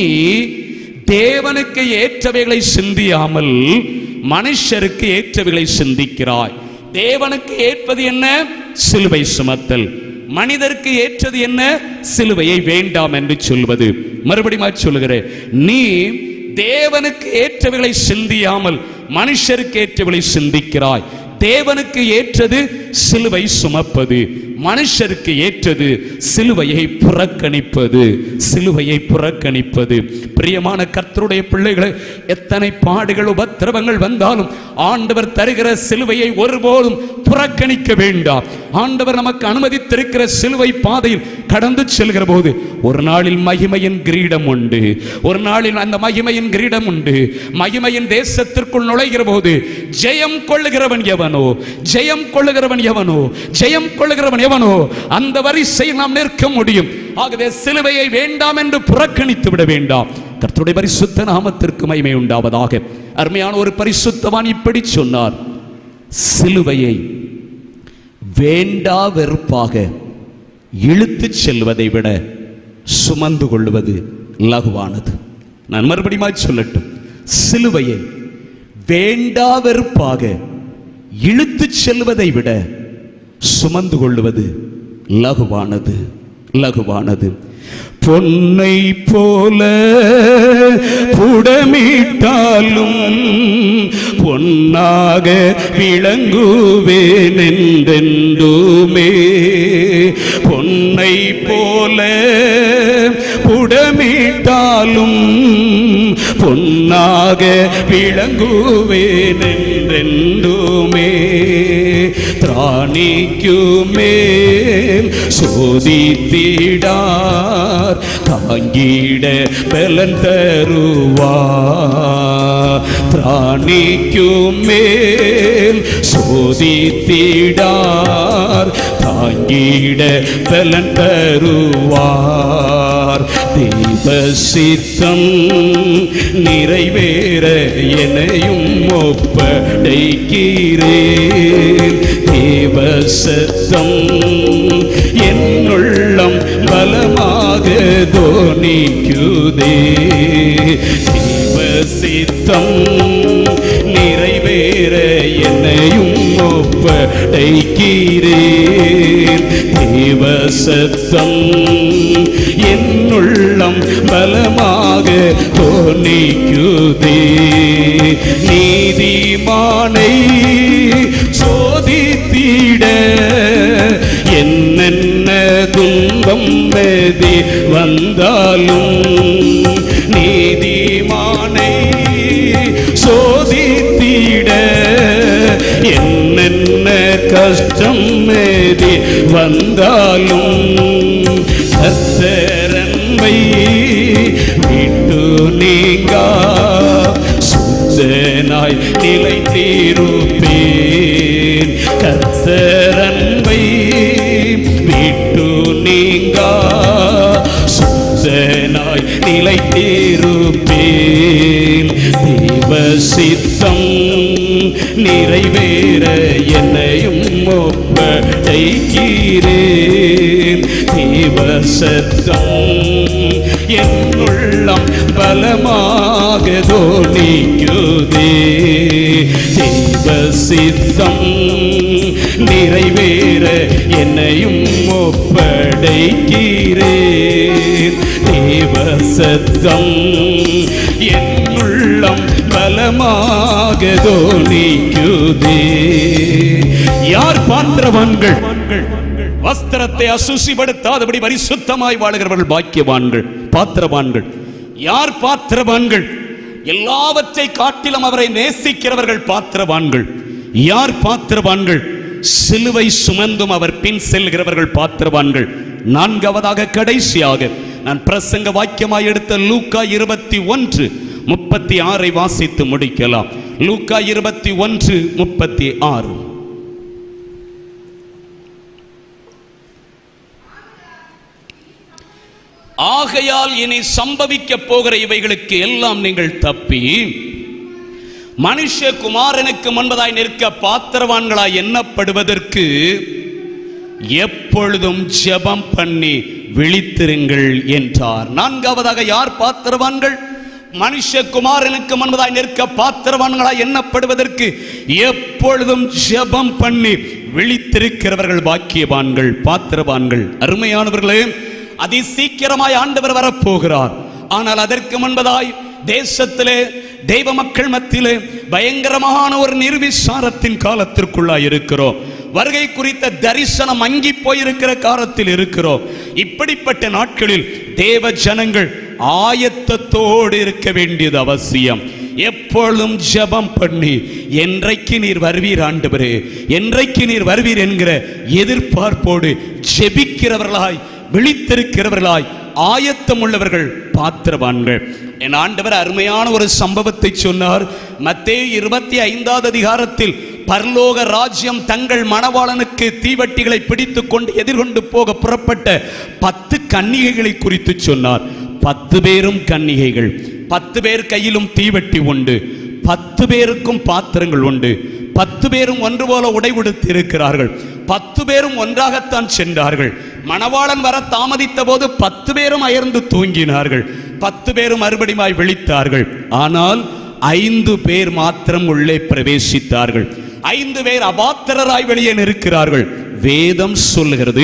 தேவனுக்கு ஏற்றவைகளை சிந்தியாமல் மனுஷருக்கு ஏற்றவைகளை சிந்திக்கிறாய் தேவனுக்கு ஏற்பது என்ன சிலுவை சுமத்தல் மனிதருக்கு ஏற்றது என்ன சிலுவையை வேண்டாம் என்று சொல்வது மறுபடியும் சொல்லுகிறேன் நீ தேவனுக்கு ஏற்றவைகளை சிந்தியாமல் மனுஷருக்கு ஏற்றவைகளை சிந்திக்கிறாய் தேவனுக்கு ஏற்றது சிலுவை சுமப்பது மனுஷருக்கு ஏற்றது சிலுவையை புறக்கணிப்பது சிலுவையை புறக்கணிப்பது பிரியமான கர்த்தருடைய பிள்ளைகளை எத்தனை பாடுகள் உபத்திரவங்கள் வந்தாலும் ஆண்டவர் தருகிற சிலுவையை ஒருபோதும் புறக்கணிக்க வேண்டாம் ஆண்டவர் நமக்கு அனுமதித்திருக்கிற சிலுவை பாதையில் கடந்து செல்கிற போது ஒரு நாளில் மகிமையின் கிரீடம் உண்டு ஒரு நாளில் அந்த மகிமையின் கிரீடம் உண்டு மகிமையின் தேசத்திற்குள் நுழைகிற போது ஜெயம் கொள்ளுகிறவன் எவனோ ஜெயம் கொள்ளுகிறவன் எவனோ ஜெயம் கொள்ளுகிறவன் எவனோ அந்த வரிசையில் நாம் நிற்க முடியும் ஆகவே சிலுவையை வேண்டாம் என்று புறக்கணித்து விட வேண்டாம் கர்த்தருடைய பரிசுத்த நாமத்திற்கு மகிமை உண்டாவதாக அருமையான ஒரு பரிசுத்தவான் இப்படி சொன்னார் சிலுவையை வேண்டா வெறுப்பாக இழுத்துச் செல்வதை விட சுமந்து கொள்வது லகுவானது நான் மறுபடியும் சொல்லட்டும் சிலுவையை வேண்டா வெறுப்பாக இழுத்துச் செல்வதை விட சுமந்து கொள்வது லகுவானது லகுவானது பொன்னை போல புடமிட்டாலும் பொன்னாக விளங்குவேன் என்றென்றுமே பொன்னை போல புடமிட்டாலும் பொன்னாக விளங்குவேன் என்றென்றுமே திராணிக்குமே சோதித்திடார் தாங்கிட பலன் தருவா திராணிக்கும் மேல் சோதித்திடார் தாங்கிட பலன் தருவார் தெய்வ சித்தம் நிறைவேற எனையும் ஒப்படைக்கிறேன் தேவ சத்தம் என்னுள்ளம் பலமாக தோணிக்குதே தேவ சித்தம் நிறைவேற என்னையும் ஒப்படைக்கிறேன் தேவ சத்தம் என்னுள்ளம் பலமாக தோணிக்குதே நீதிமானை சோதித்திட என்னென்ன துன்பம் மெதி வந்தாலும் நீதிமானை சோதித்திட என்னென்ன கஷ்டம் மேதி வந்தாலும் கத்தரன்மை விட்டு நீங்கா சுத்தனாய் நிலைத்திருப்பேன் கத்தரன்மை விட்டு நீங்கா சுத்தனாய் நிலைத்திருப்பேன் தேவ சித்தம் நிறைவேற என்னையும் ஒப்படைக்கிறேன் தேவ சத்தம் என்னுள்ளம் பலமாக தோணிக்குதே தேவ சித்தம் நிறைவேற என்னையும் ஒப்படைக்கிறேன் தேவ சத்தம் என்னுள்ளம் பலமாக தோணிக்குதே யார் பாத்திரவான்கள் வஸ்திரத்தை அசுசிப்படுத்தாதபடி பரிசுத்தமாய் வாழுகிறவர்கள் பாக்கியவான்கள் பாத்திரவான்கள் யார் பாத்திரவான்கள் எல்லாவற்றை காட்டிலும் அவரை நேசிக்கிறவர்கள் பாத்திரவான்கள் யார் பாத்திரவான்கள் சிலுவை சுமந்தும் அவர் பின் செல்கிறவர்கள் பாத்திரவான்கள் நான்காவதாக கடைசியாக நான் பிரசங்க வாக்கியமாய் எடுத்த லூக்கா இருபத்தி ஒன்று முப்பத்தி ஆறை வாசித்து முடிக்கலாம் லூக்கா இருபத்தி ஒன்று முப்பத்தி ஆறு ஆகையால் இனி சம்பவிக்க போகிற இவைகளுக்கு எல்லாம் நீங்கள் தப்பி மனுஷகுமாரனுக்கு முன்பதாய் நிற்க பாத்திரவான்களாய் எண்ணப்படுவதற்கு எப்பொழுதும் ஜெபம் பண்ணி விழித்திருங்கள் என்றார் நான்காவதாக யார் பாத்திரவான்கள் மனுஷகுமாரனுக்கு முன்பதாய் நிற்க பாத்திரவான்களாய் எண்ணப்படுவதற்கு எப்பொழுதும் ஜெபம் பண்ணி விழித்திருக்கிறவர்கள் பாக்கியவான்கள் பாத்திரவான்கள் அருமையானவர்களே அதி சீக்கிரமாய் ஆண்டவர் வரப்போகிறார் ஆனால் அதற்கு முன்பதாய் தேசத்திலே தெய்வ மக்கள் மத்தியிலே பயங்கரமான ஒரு நிர்விசாரத்தின் காலத்திற்குள்ளாய் இருக்கிறோம் வருகை குறித்த தரிசனம் மங்கி போயிருக்கிற காலத்தில் இருக்கிறோம் இப்படிப்பட்ட நாட்களில் தேவ ஜனங்கள் ஆயத்தத்தோடு இருக்க வேண்டியது அவசியம் எப்பொழுதும் ஜெபம் பண்ணி என்றைக்கு நீர் வருவீர் ஆண்டவரே என்றைக்கு நீர் வருவீர் என்கிற எதிர்பார்ப்போடு ஜெபிக்கிறவர்களாய் விழித்திருக்கிறவர்களாய் ஆயத்தம் உள்ளவர்கள் பாத்திரவான்கள் என் ஆண்டவர் அருமையான ஒரு சம்பவத்தை சொன்னார் மத்தேயு இருபத்தி ஐந்தாவது அதிகாரத்தில் பரலோக ராஜ்யம் தங்கள் மணவாளனுக்கு தீவட்டிகளை பிடித்துக் கொண்டு எதிர்கொண்டு போக புறப்பட்ட பத்து கன்னிகைகளை குறித்து சொன்னார் பத்து பேரும் கன்னிகைகள் பத்து பேர் கையிலும் தீவட்டி உண்டு பத்து பேருக்கும் பாத்திரங்கள் உண்டு பத்து பேரும் ஒன்று போல உடை உடுத்தி இருக்கிறார்கள் பத்து பேரும் ஒன்றாகத்தான் சென்றார்கள் மணவாளன் வர தாமதித்த போது பத்து பேரும் அயர்ந்து தூங்கினார்கள் பத்து பேரும் மறுபடியுமாய் விழித்தார்கள் ஆனால் ஐந்து பேர் மாத்திரம் உள்ளே பிரவேசித்தார்கள் ஐந்து பேர் அபாத்திரராய் வெளியே நிற்கிறார்கள் வேதம் சொல்லுகிறது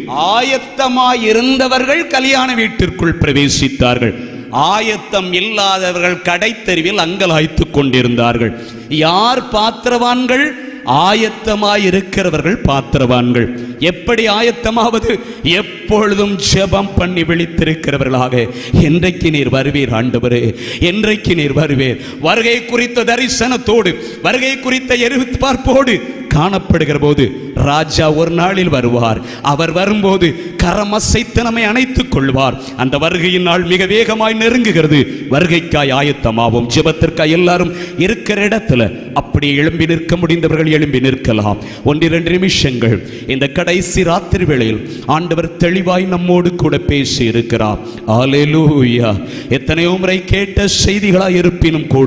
ஆயத்தமாய் இருந்தவர்கள் கல்யாண வீட்டிற்குள் பிரவேசித்தார்கள் ஆயத்தம் இல்லாதவர்கள் கடைத்தெருவில் அங்கலாய்த்துக் கொண்டிருந்தார்கள் யார் பாத்திரவான்கள் ஆயத்தமாய் இருக்கிறவர்கள் பாத்திரவான்கள் எப்படி ஆயத்தமாவது எப்பொழுதும் ஜெபம் பண்ணி விழித்திருக்கிறவர்களாக என்றைக்கு நீர் வருவீர் ஆண்டவரே என்றைக்கு நீர் வருவீர் வருகை குறித்த தரிசனத்தோடு வருகை குறித்த எதிர்பார்ப்போடு காணப்படுகிற போது ராஜா ஒரு நாளில் வருவார் அவர் வரும்போது கரமசைத்து நம்மை அணைத்துக் கொள்வார் அந்த வருகையின் நாள் மிக வேகமாய் நெருங்குகிறது வருகைக்காய் ஆயத்தமாவோம் ஜெபத்திற்காய் எல்லாரும் இருக்கிற இடத்துல அப்படி எழும்பி நிற்க முடிந்தவர்கள் எழும்பி நிற்கலாம் ஒன்றிரண்டு நிமிஷங்கள் இந்த கடைசி ராத்திரி வேளையில் ஆண்டவர் தெளிவாய் நம்மோடு கூட பேசி இருக்கிறார் ஆலேலூயா எத்தனையோ முறை கேட்ட செய்திகளாய் இருப்பினும் கூட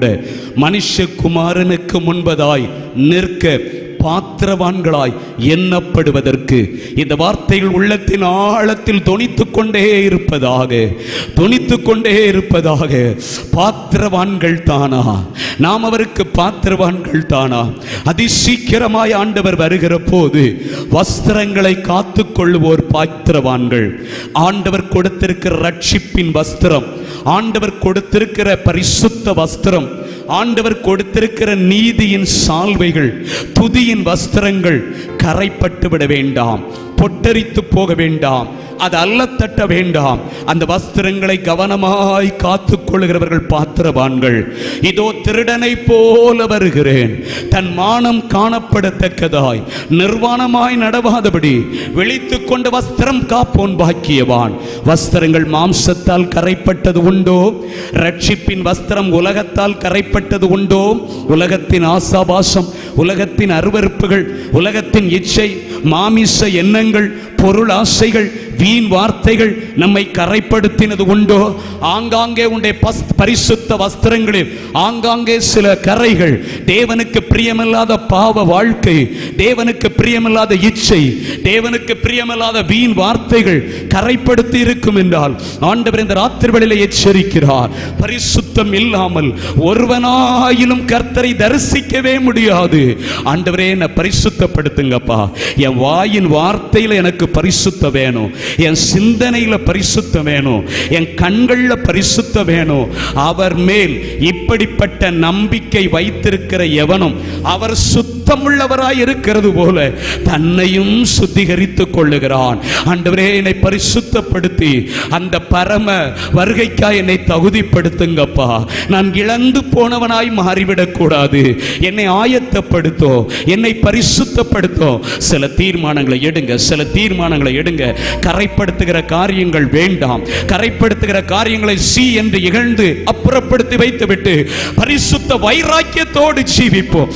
மனுஷகுமாரனுக்கு முன்பதாய் நிற்க பாத்திரவான்களாய் எண்ணப்படுவதற்கு இந்த வார்த்தைகள் உள்ளத்தின் ஆழத்தில் தொனித்துக் கொண்டே இருப்பதாக தொனித்துக் கொண்டே இருப்பதாக பாத்திரவான்கள் தானா நாம் அவருக்கு பாத்திரவான்கள் தானா அதிசீக்கிரமாய் ஆண்டவர் வருகிற போது வஸ்திரங்களை காத்துக் கொள்ளுவோர் பாத்திரவான்கள் ஆண்டவர் கொடுத்திருக்கிற ரட்சிப்பின் வஸ்திரம் ஆண்டவர் கொடுத்திருக்கிற பரிசுத்த வஸ்திரம் ஆண்டவர் கொடுத்திருக்கிற நீதியின் சால்வைகள் துதியின் வஸ்திரங்கள் கரைப்பட்டு விட வேண்டாம் பொட்டரித்து போக வேண்டாம் அது அல்லத்தட்ட வேண்டாம் அந்த வஸ்திரங்களை கவனமாய் காத்துக் கொள்கிறவர்கள் பாத்திரவான்கள் இதோ திருடனை போல வருகிறேன் தன் மானம் காணப்படத்தக்கதாய் நிர்வாணமாய் நடவாதபடி விழித்துக் கொண்டு வஸ்திரம் காப்போன் பாக்கியவான் வஸ்திரங்கள் மாம்சத்தால் கரைப்பட்டது உண்டோ ரட்சிப்பின் வஸ்திரம் உலகத்தால் கரைப்பட்டது உண்டோ உலகத்தின் ஆசாபாசம் உலகத்தின் அருவருப்புகள் உலகத்தின் இச்சை மாமிச எண்ணங்கள் பொருள் ஆசைகள் வீண் வார்த்தைகள் நம்மை கரைப்படுத்தினது உண்டோ ஆங்காங்கே உடைய பஸ் பரிசுத்த வஸ்திரங்களில் ஆங்காங்கே சில கரைகள் தேவனுக்கு பிரியமில்லாத பாவ வாழ்க்கை தேவனுக்கு பிரியமில்லாத இச்சை தேவனுக்கு பிரியமில்லாத வீண் வார்த்தைகள் கரைப்படுத்தி இருக்கும் என்றால் ஆண்டவர் இந்த ராத்திரி வேளையிலே எச்சரிக்கிறார் பரிசுத்தம் இல்லாமல் ஒருவனாயிலும் கர்த்தரை தரிசிக்கவே முடியாது ஆண்டவரே என்னை பரிசுத்தப்படுத்துங்கப்பா என் வாயின் வார்த்தையில எனக்கு பரிசுத்த வேணும் என் சிந்தனையில பரிசுத்த வேணும் என் கண்கள்ல பரிசுத்த வேணும் அவர் மேல் இப்படிப்பட்ட நம்பிக்கை வைத்திருக்கிற எவனும் அவர் சுத்தமுள்ளவராய் இருக்கிறது போல தன்னையும் சுத்திகரித்துக் கொள்ளுகிறான் ஆண்டவரே என்னை பரிசுத்தப்படுத்தி அந்த பரம வருகைக்காய் என்னை தகுதிப்படுத்துங்கப்பா நான் இழந்து போனவனாய் மாறிவிடக் கூடாது என்னை ஆயத்தப்படுத்தோ என்னை பரிசுத்தப்படுத்தோ சில தீர்மானங்களை எடுங்க சில தீர்மானங்களை எடுங்க கரைப்படுத்துகிற காரியங்கள் வேண்டாம் கரைப்படுத்துகிற காரியங்களை சி என்று இகழ்ந்து அப்புறப்படுத்தி வைத்துவிட்டு பரிசுத்த வைராக்கியத்தோடு ஜீவிப்போம்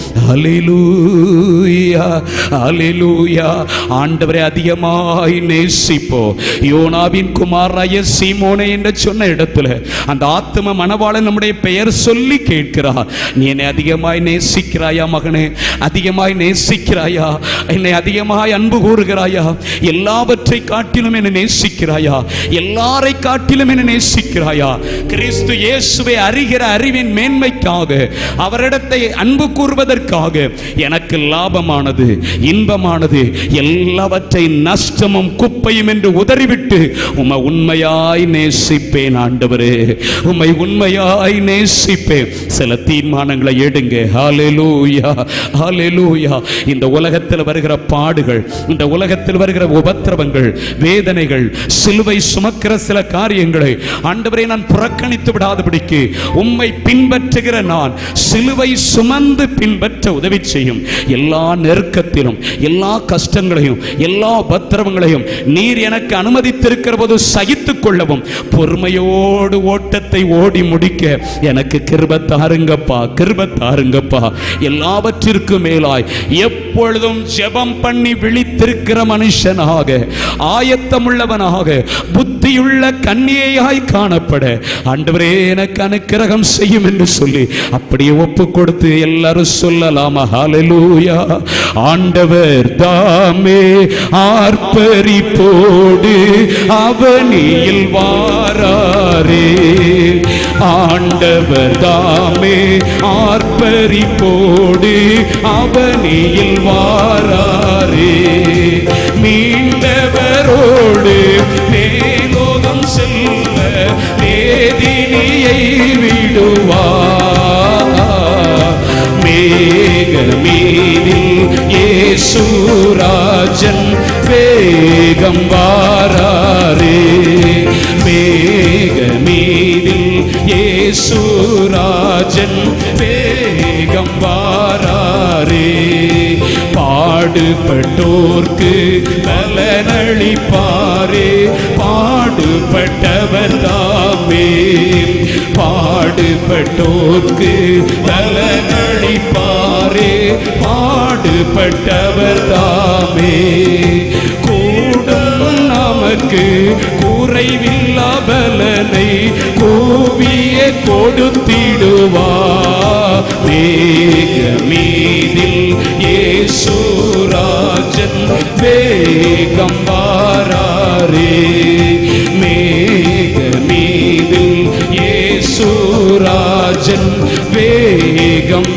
ஹalleluya ஹalleluya ஆண்டவரை அதிகமாய் நேசிப்போ யோனாவின் குமாராய சீமோனே என்று சொன்ன இடத்துல அந்த ஆத்ம மணவாளன் நம்முடைய பெயர் சொல்லி கேட்கிறார் நீ என்னை அதிகமாய் நேசிக்கிறாயா மகனே அதிகமாய் நேசிக்கிறாயா என்னை அதிகமாய் அன்பு கூறுகிறாயா எல்லாவற்றை காட்டிலும் என்னை நேசிக்கிறாயா எல்லாரை காட்டிலும் என்னை நேசிக்கிறாயா கிறிஸ்து இயேசுவை அறிகிற அறிவின் மேன்மைக்காக அவரிடத்தை அன்பு கூறுவதற்காக எனக்கு லாபமானது இன்பமானது எல்லாவற்றை நஷ்டமும் குப்பையும் என்று உதறிவிட்டு உம்மை உண்மையாய் நேசிப்பேன் ஆண்டவரே உம்மை உண்மையாய் நேசிப்பேன் சில தீர்மானங்களை எடுங்க ஹalleluya ஹalleluya இந்த உலகத்தில் வருகிற பாடுகள் இந்த உலகத்தில் வருகிற உபத்திரவங்கள் வேதனைகள் சிலுவை சுமக்கிற சில காரியங்களை ஆண்டவரே நான் புறக்கணித்து விடாதபடிக்கு உம்மை பின்பற்றுகிற நான் சிலுவை சுமந்து பின்பற்ற உதவி செய்யும் எல்லா நெருக்கத்திலும் எல்லா கஷ்டங்களையும் எல்லா உபத்திரவங்களையும் நீர் எனக்கு அனுமதித்திருக்கிற போது சகித்துக் கொள்ளவும் பொறுமையோடு ஓட்டத்தை ஓடி முடிக்க எனக்கு கிருப தாருங்கப்பா கிருப தாருங்கப்பா எல்லாவற்றிற்கும் மேலாய் எப்பொழுதும் ஜெபம் பண்ணி விழித்திருக்கிற மனுஷனாக ஆயத்தமுள்ளவனாக புத்தியுள்ள கன்னியையாய் காணப்பட ஆண்டவரே எனக்கு அனுக்கிரகம் செய்யும் என்று சொல்லி அப்படியே ஒப்பு கொடுத்து எல்லாரும் சொல்லலாமா ஹalleluya ஆண்டவர் தாமே ஆர்ப்பரிப்போடு அவனியில் வாராரே ஆண்டவர் தாமே ஆர்ப்பரிப்போடு அவனியில் வாராரே மீண்டவரோ ஏசுராஜன் வேகம் வாராரே பாடுபட்டோர்க்கு பலனளிப்பாரே பாடுபட்டவர் தாமே பாடுபட்டோர்க்கு பலனளிப்பாரே பாடுபட்டவர் தாமே கூடும் நமக்கு குறைவில்லா பலனை கூவிய கொடுத்திடுவா மேக மீதில் ஏசுராஜன் வேகம் வாராரே மேக மீதில் ஏசுராஜன் வேகம்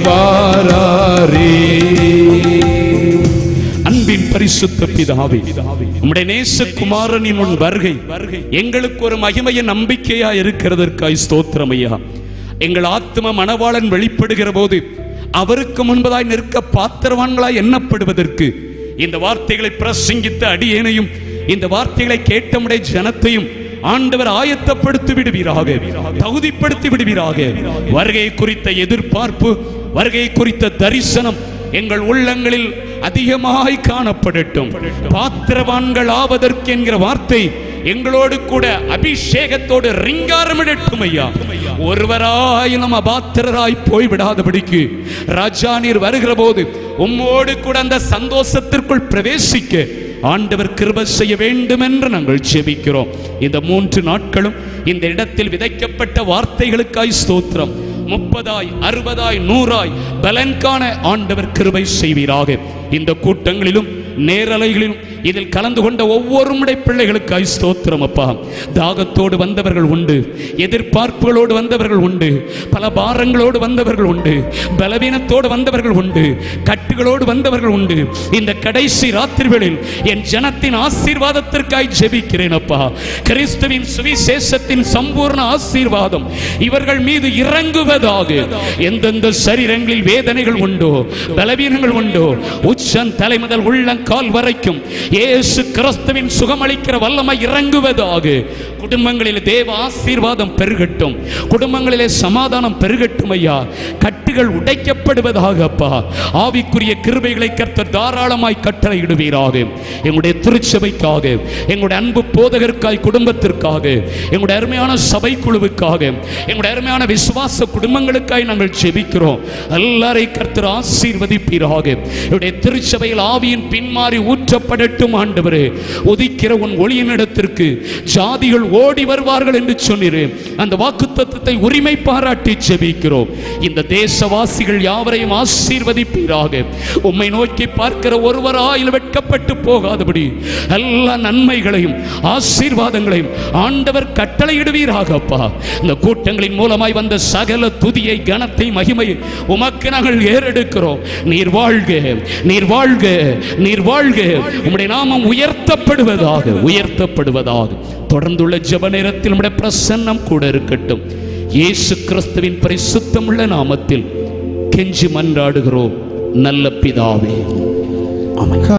வாராரே அன்பின் பரிசுத்த பிதாவே உம்முடைய நேசகுமாரனின் உன் வருகை எங்களுக்கு ஒரு மகிமைய நம்பிக்கையா இருக்கிறதற்காய் ஸ்தோத்திரம் ஐயா எங்கள் ஆத்ம மணவாளன் வெளிப்படுகிற போது அவருக்கு முன்பதாய் நிற்க பாத்திரவான்களாய் எண்ணப்படுவதற்கு இந்த வார்த்தைகளை பிரசங்கித்த அடியேனையும் இந்த வார்த்தைகளை கேட்டமுடைய ஜனத்தையும் ஆண்டவர் ஆயத்தப்படுத்தி விடுவீராக தகுதிப்படுத்தி விடுவீராக வருகை குறித்த எதிர்பார்ப்பு வருகை குறித்த தரிசனம் எங்கள் உள்ளங்களில் அதிகமாய் காணப்படட்டும் பாத்திரவான்கள் ஆவதற்கு என்கிற வார்த்தை எங்களோடு கூட அபிஷேகத்தோடு ரிங்காரமிடட்டும் ஐயா ஒருவராயிலும் அபாத்திரராய் போய்விடாதபடிக்கு ராஜா நீர் வருகிற போது உம்மோடு கூட அந்த சந்தோஷத்திற்குள் பிரவேசிக்க ஆண்டவர் கிருபை செய்ய வேண்டும் என்று நாங்கள் ஜெபிக்கிறோம் இந்த மூன்று நாட்களும் இந்த இடத்தில் விதைக்கப்பட்ட வார்த்தைகளுக்காய் ஸ்தோத்திரம் முப்பதாய் அறுபதாய் நூறாய் பலன் காண ஆண்டவர் கிருபை செய்வீராக இந்த கூட்டங்களிலும் நேரலைகளிலும் இதில் கலந்து கொண்ட ஒவ்வொரு முறை பிள்ளைகளுக்காய் ஸ்தோத்திரம் அப்பா தாகத்தோடு வந்தவர்கள் உண்டு எதிர்பார்ப்புகளோடு வந்தவர்கள் உண்டு பல பாரங்களோடு வந்தவர்கள் உண்டு பலவீனத்தோடு வந்தவர்கள் உண்டு கட்டுகளோடு வந்தவர்கள் உண்டு இந்த கடைசி ராத்திரிகளில் என் ஜனத்தின் ஆசீர்வாதத்திற்காய் ஜெபிக்கிறேன் அப்பா கிறிஸ்துவின் சுவிசேஷத்தின் சம்பூர்ண ஆசீர்வாதம் இவர்கள் மீது இறங்குவதாக எந்தெந்த சரீரங்களில் வேதனைகள் உண்டோ பலவீனங்கள் உண்டோ உச்சன் தலை முதல் உள்ளங்கால் வரைக்கும் இயேசு கிறிஸ்துவின் சுகமளிக்கிற வல்லமை இறங்குவதாக குடும்பங்களில் தேவ ஆசீர்வாதம் பெருகட்டும் குடும்பங்களிலே சமாதானம் பெருகட்டும் ஐயா கட்டுகள் உடைக்கப்படுவதாக அப்பா ஆவிக்குரிய கிருபைகளை கர்த்தர் தாராளமாய் கட்டளையிடுவீராக எங்களுடைய திருச்சபைக்காக எங்களுடைய அன்பு போதகருக்காய் குடும்பத்திற்காக எங்களுடைய அருமையான சபை குழுவுக்காக எங்களுடைய அருமையான விசுவாச குடும்பங்களுக்காய் நாங்கள் ஜெபிக்கிறோம் எல்லாரை கர்த்தர் ஆசீர்வதிப்பீராக என்னுடைய திருச்சபையில் ஆவியின் பின்மாறி ஊற்றப்படட்டும் ஆண்டவரே உதிக்கிற உன் ஒளியின் இடத்திற்கு ஜாதிகள் ஓடி வருவார்கள் என்று சொன்னீரே அந்த வாக்குத்தத்தத்தை உரிமை பாராட்டி ஜெபிக்கிறோம் இந்த தேசவாசிகள் யாவரையும் ஆசீர்வதிப்பீராக உம்மை நோக்கி பார்க்கிற ஒருவராயில் வெட்கப்பட்டு போகாதபடி எல்லா நன்மைகளையும் ஆசீர்வாதங்களையும் ஆண்டவர் கட்டளையிடுவீராக அப்பா இந்த கூட்டங்களின் மூலமாய் வந்த சகல துதியை கனத்தை மகிமையை உமக்கு நாங்கள் ஏறெடுக்கிறோம் நீர் வாழ்க நீர் வாழ்க நீர் வாழ்க உம்முடைய நாமம் உயர்த்தப்படுவதாக உயர்த்தப்படுவதாக தொடர்ந்துள்ள ஜெப நேரத்தில் உம்முடைய பிரசன்னம் கூட இருக்கட்டும் இயேசு கிறிஸ்துவின் பரிசுத்தமுள்ள நாமத்தில் கெஞ்சி மன்றாடுகிறோம் நல்ல பிதாவே ஆமென்